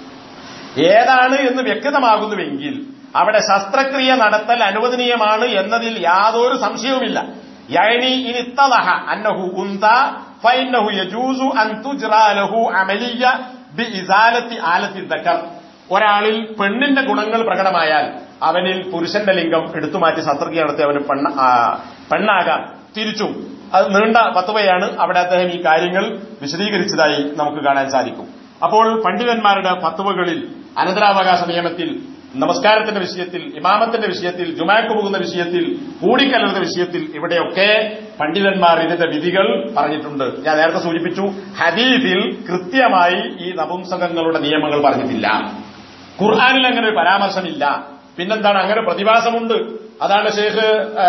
ഏതാണ് എന്ന് വ്യക്തമാകുന്നുവെങ്കിൽ അവിടെ ശസ്ത്രക്രിയ നടത്തൽ അനുവദനീയമാണ് എന്നതിൽ യാതൊരു സംശയവുമില്ല യഅനി ഇൻ ഇത്തലഹ അന്നഹു ഉന്ത ഫഇന്നഹു യജൂസു അൻ തുജ്റാ ലഹു അമലിയ ബിഇസാലത്തി ആലത്തി ദക്കർ ഒരാളിൽ പെണ്ണിന്റെ ഗുണങ്ങൾ പ്രകടമായാൽ അവനിൽ പുരുഷന്റെ ലിംഗം എടുത്തുമാറ്റി ശസ്ത്രക്രിയ നടത്തി അവന് പെണ്ണ ആ, പെണ്ണാകാം തിരിച്ചും അത് നീണ്ട പത്തുവയാണ് അവിടെ അദ്ദേഹം ഈ കാര്യങ്ങൾ വിശദീകരിച്ചതായി നമുക്ക് കാണാൻ സാധിക്കും അപ്പോൾ പണ്ഡിതന്മാരുടെ ഫത്വകളിൽ അനന്തരാവകാശ നിയമത്തിൽ നമസ്കാരത്തിന്റെ വിഷയത്തിൽ ഇമാമത്തിന്റെ വിഷയത്തിൽ ജുമാക്ക് പോകുന്ന വിഷയത്തിൽ കൂടിക്കലർന്ന വിഷയത്തിൽ ഇവിടെയൊക്കെ പണ്ഡിതന്മാർ ഇതിന്റെ വിധികൾ പറഞ്ഞിട്ടുണ്ട് ഞാൻ നേരത്തെ സൂചിപ്പിച്ചു ഹദീഫിൽ കൃത്യമായി ഈ നപുംസകങ്ങളുടെ നിയമങ്ങൾ പറഞ്ഞിട്ടില്ല ഖുർആാനിൽ അങ്ങനെ ഒരു പരാമർശമില്ല പിന്നെന്താണ് അങ്ങനെ ഒരു പ്രതിഭാസമുണ്ട് അതാണ് ഷെയ്ഖ്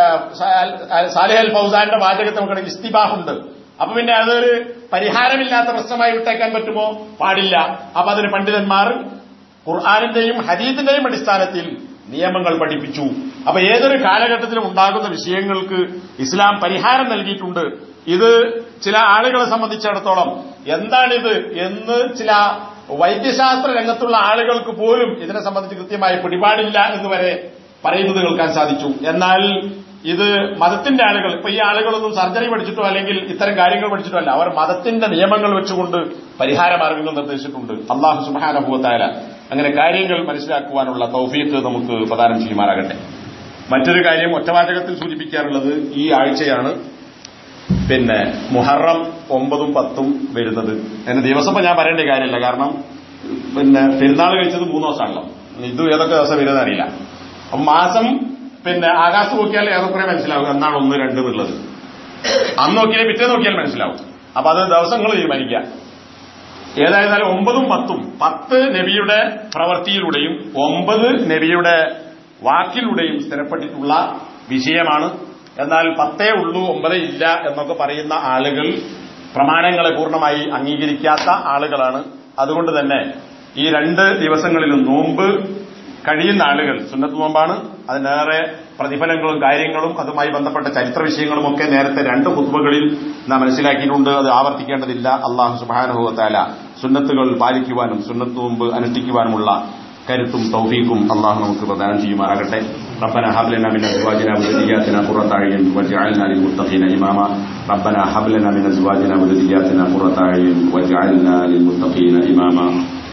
സാലിഹ് അൽ ഫൗസാന്റെ വാചകത്തിൽ നമുക്ക് ഇസ്തിബാഹുണ്ട് അപ്പൊ പിന്നെ അതൊരു പരിഹാരമില്ലാത്ത പ്രശ്നമായി വിട്ടേക്കാൻ പറ്റുമോ പാടില്ല അപ്പൊ അതിന് പണ്ഡിതന്മാർ ഖുർആാനിന്റെയും ഹദീദിന്റെയും അടിസ്ഥാനത്തിൽ നിയമങ്ങൾ പഠിപ്പിച്ചു അപ്പൊ ഏതൊരു കാലഘട്ടത്തിലും ഉണ്ടാകുന്ന വിഷയങ്ങൾക്ക് ഇസ്ലാം പരിഹാരം നൽകിയിട്ടുണ്ട് ഇത് ചില ആളുകളെ സംബന്ധിച്ചിടത്തോളം എന്താണിത് എന്ന് ചില വൈദ്യശാസ്ത്ര രംഗത്തുള്ള ആളുകൾക്ക് പോലും ഇതിനെ സംബന്ധിച്ച് കൃത്യമായി പിടിപാടില്ല എന്ന് വരെ പറയുന്നത് കേൾക്കാൻ സാധിച്ചു എന്നാൽ ഇത് മതത്തിന്റെ ആളുകൾ ഇപ്പൊ ഈ ആളുകളൊന്നും സർജറി പഠിച്ചിട്ടോ അല്ലെങ്കിൽ ഇത്തരം കാര്യങ്ങൾ പഠിച്ചിട്ടോ അല്ല അവർ മതത്തിന്റെ നിയമങ്ങൾ വെച്ചുകൊണ്ട് പരിഹാര മാർഗങ്ങൾ നിർദ്ദേശിച്ചിട്ടുണ്ട് അള്ളാഹു സുബാനുഭവത്തായ അങ്ങനെ കാര്യങ്ങൾ മനസ്സിലാക്കുവാനുള്ള തൗഫീത്ത് നമുക്ക് പ്രദാനം ചെയ്യുമാറാകട്ടെ മറ്റൊരു കാര്യം ഒറ്റവാചകത്തിൽ സൂചിപ്പിക്കാറുള്ളത് ഈ ആഴ്ചയാണ് പിന്നെ മുഹറം ഒമ്പതും പത്തും വരുന്നത് എന്നെ ദിവസം ഇപ്പൊ ഞാൻ പറയേണ്ട കാര്യമില്ല കാരണം പിന്നെ പെരുന്നാൾ കഴിച്ചത് മൂന്ന് ദിവസമാണല്ലോ ഇത് ഏതൊക്കെ ദിവസം വരുന്നത് അറിയില്ല അപ്പൊ മാസം പിന്നെ ആകാശത്ത് നോക്കിയാൽ ഏറെക്കുറെ മനസ്സിലാവും എന്നാണ് ഒന്ന് രണ്ട് എന്നുള്ളത് അന്ന് നോക്കിയാൽ പിറ്റേ നോക്കിയാൽ മനസ്സിലാവും അപ്പൊ അത് ദിവസങ്ങൾ തീരുമാനിക്കുക ഏതായിരുന്നാലും ഒമ്പതും പത്തും പത്ത് നബിയുടെ പ്രവൃത്തിയിലൂടെയും ഒമ്പത് നബിയുടെ വാക്കിലൂടെയും സ്ഥിരപ്പെട്ടിട്ടുള്ള വിഷയമാണ് എന്നാൽ പത്തേ ഉള്ളൂ ഒമ്പതേ ഇല്ല എന്നൊക്കെ പറയുന്ന ആളുകൾ പ്രമാണങ്ങളെ പൂർണ്ണമായി അംഗീകരിക്കാത്ത ആളുകളാണ് അതുകൊണ്ട് തന്നെ ഈ രണ്ട് ദിവസങ്ങളിലും നോമ്പ് കഴിയുന്ന ആളുകൾ സുന്നത്ത് നോമ്പാണ് അതിനേറെ പ്രതിഫലങ്ങളും കാര്യങ്ങളും അതുമായി ബന്ധപ്പെട്ട ചരിത്ര വിഷയങ്ങളും ഒക്കെ നേരത്തെ രണ്ട് കുത്തുബകളിൽ നാം മനസ്സിലാക്കിയിട്ടുണ്ട് അത് ആവർത്തിക്കേണ്ടതില്ല അള്ളാഹു സുബാനുഭവത്താല സുന്നത്തുകൾ പാലിക്കുവാനും സുന്നത്ത് നോമ്പ് അനുഷ്ഠിക്കുവാനുമുള്ള കരുത്തും തൗഫീഖും അള്ളാഹു നമുക്ക് പ്രദാനം ചെയ്യുമാറാകട്ടെ ربنا هب لنا من ازواجنا وذرياتنا قرة اعين واجعلنا للمتقين اماما ربنا هب لنا من ازواجنا وذرياتنا قرة اعين واجعلنا للمتقين اماما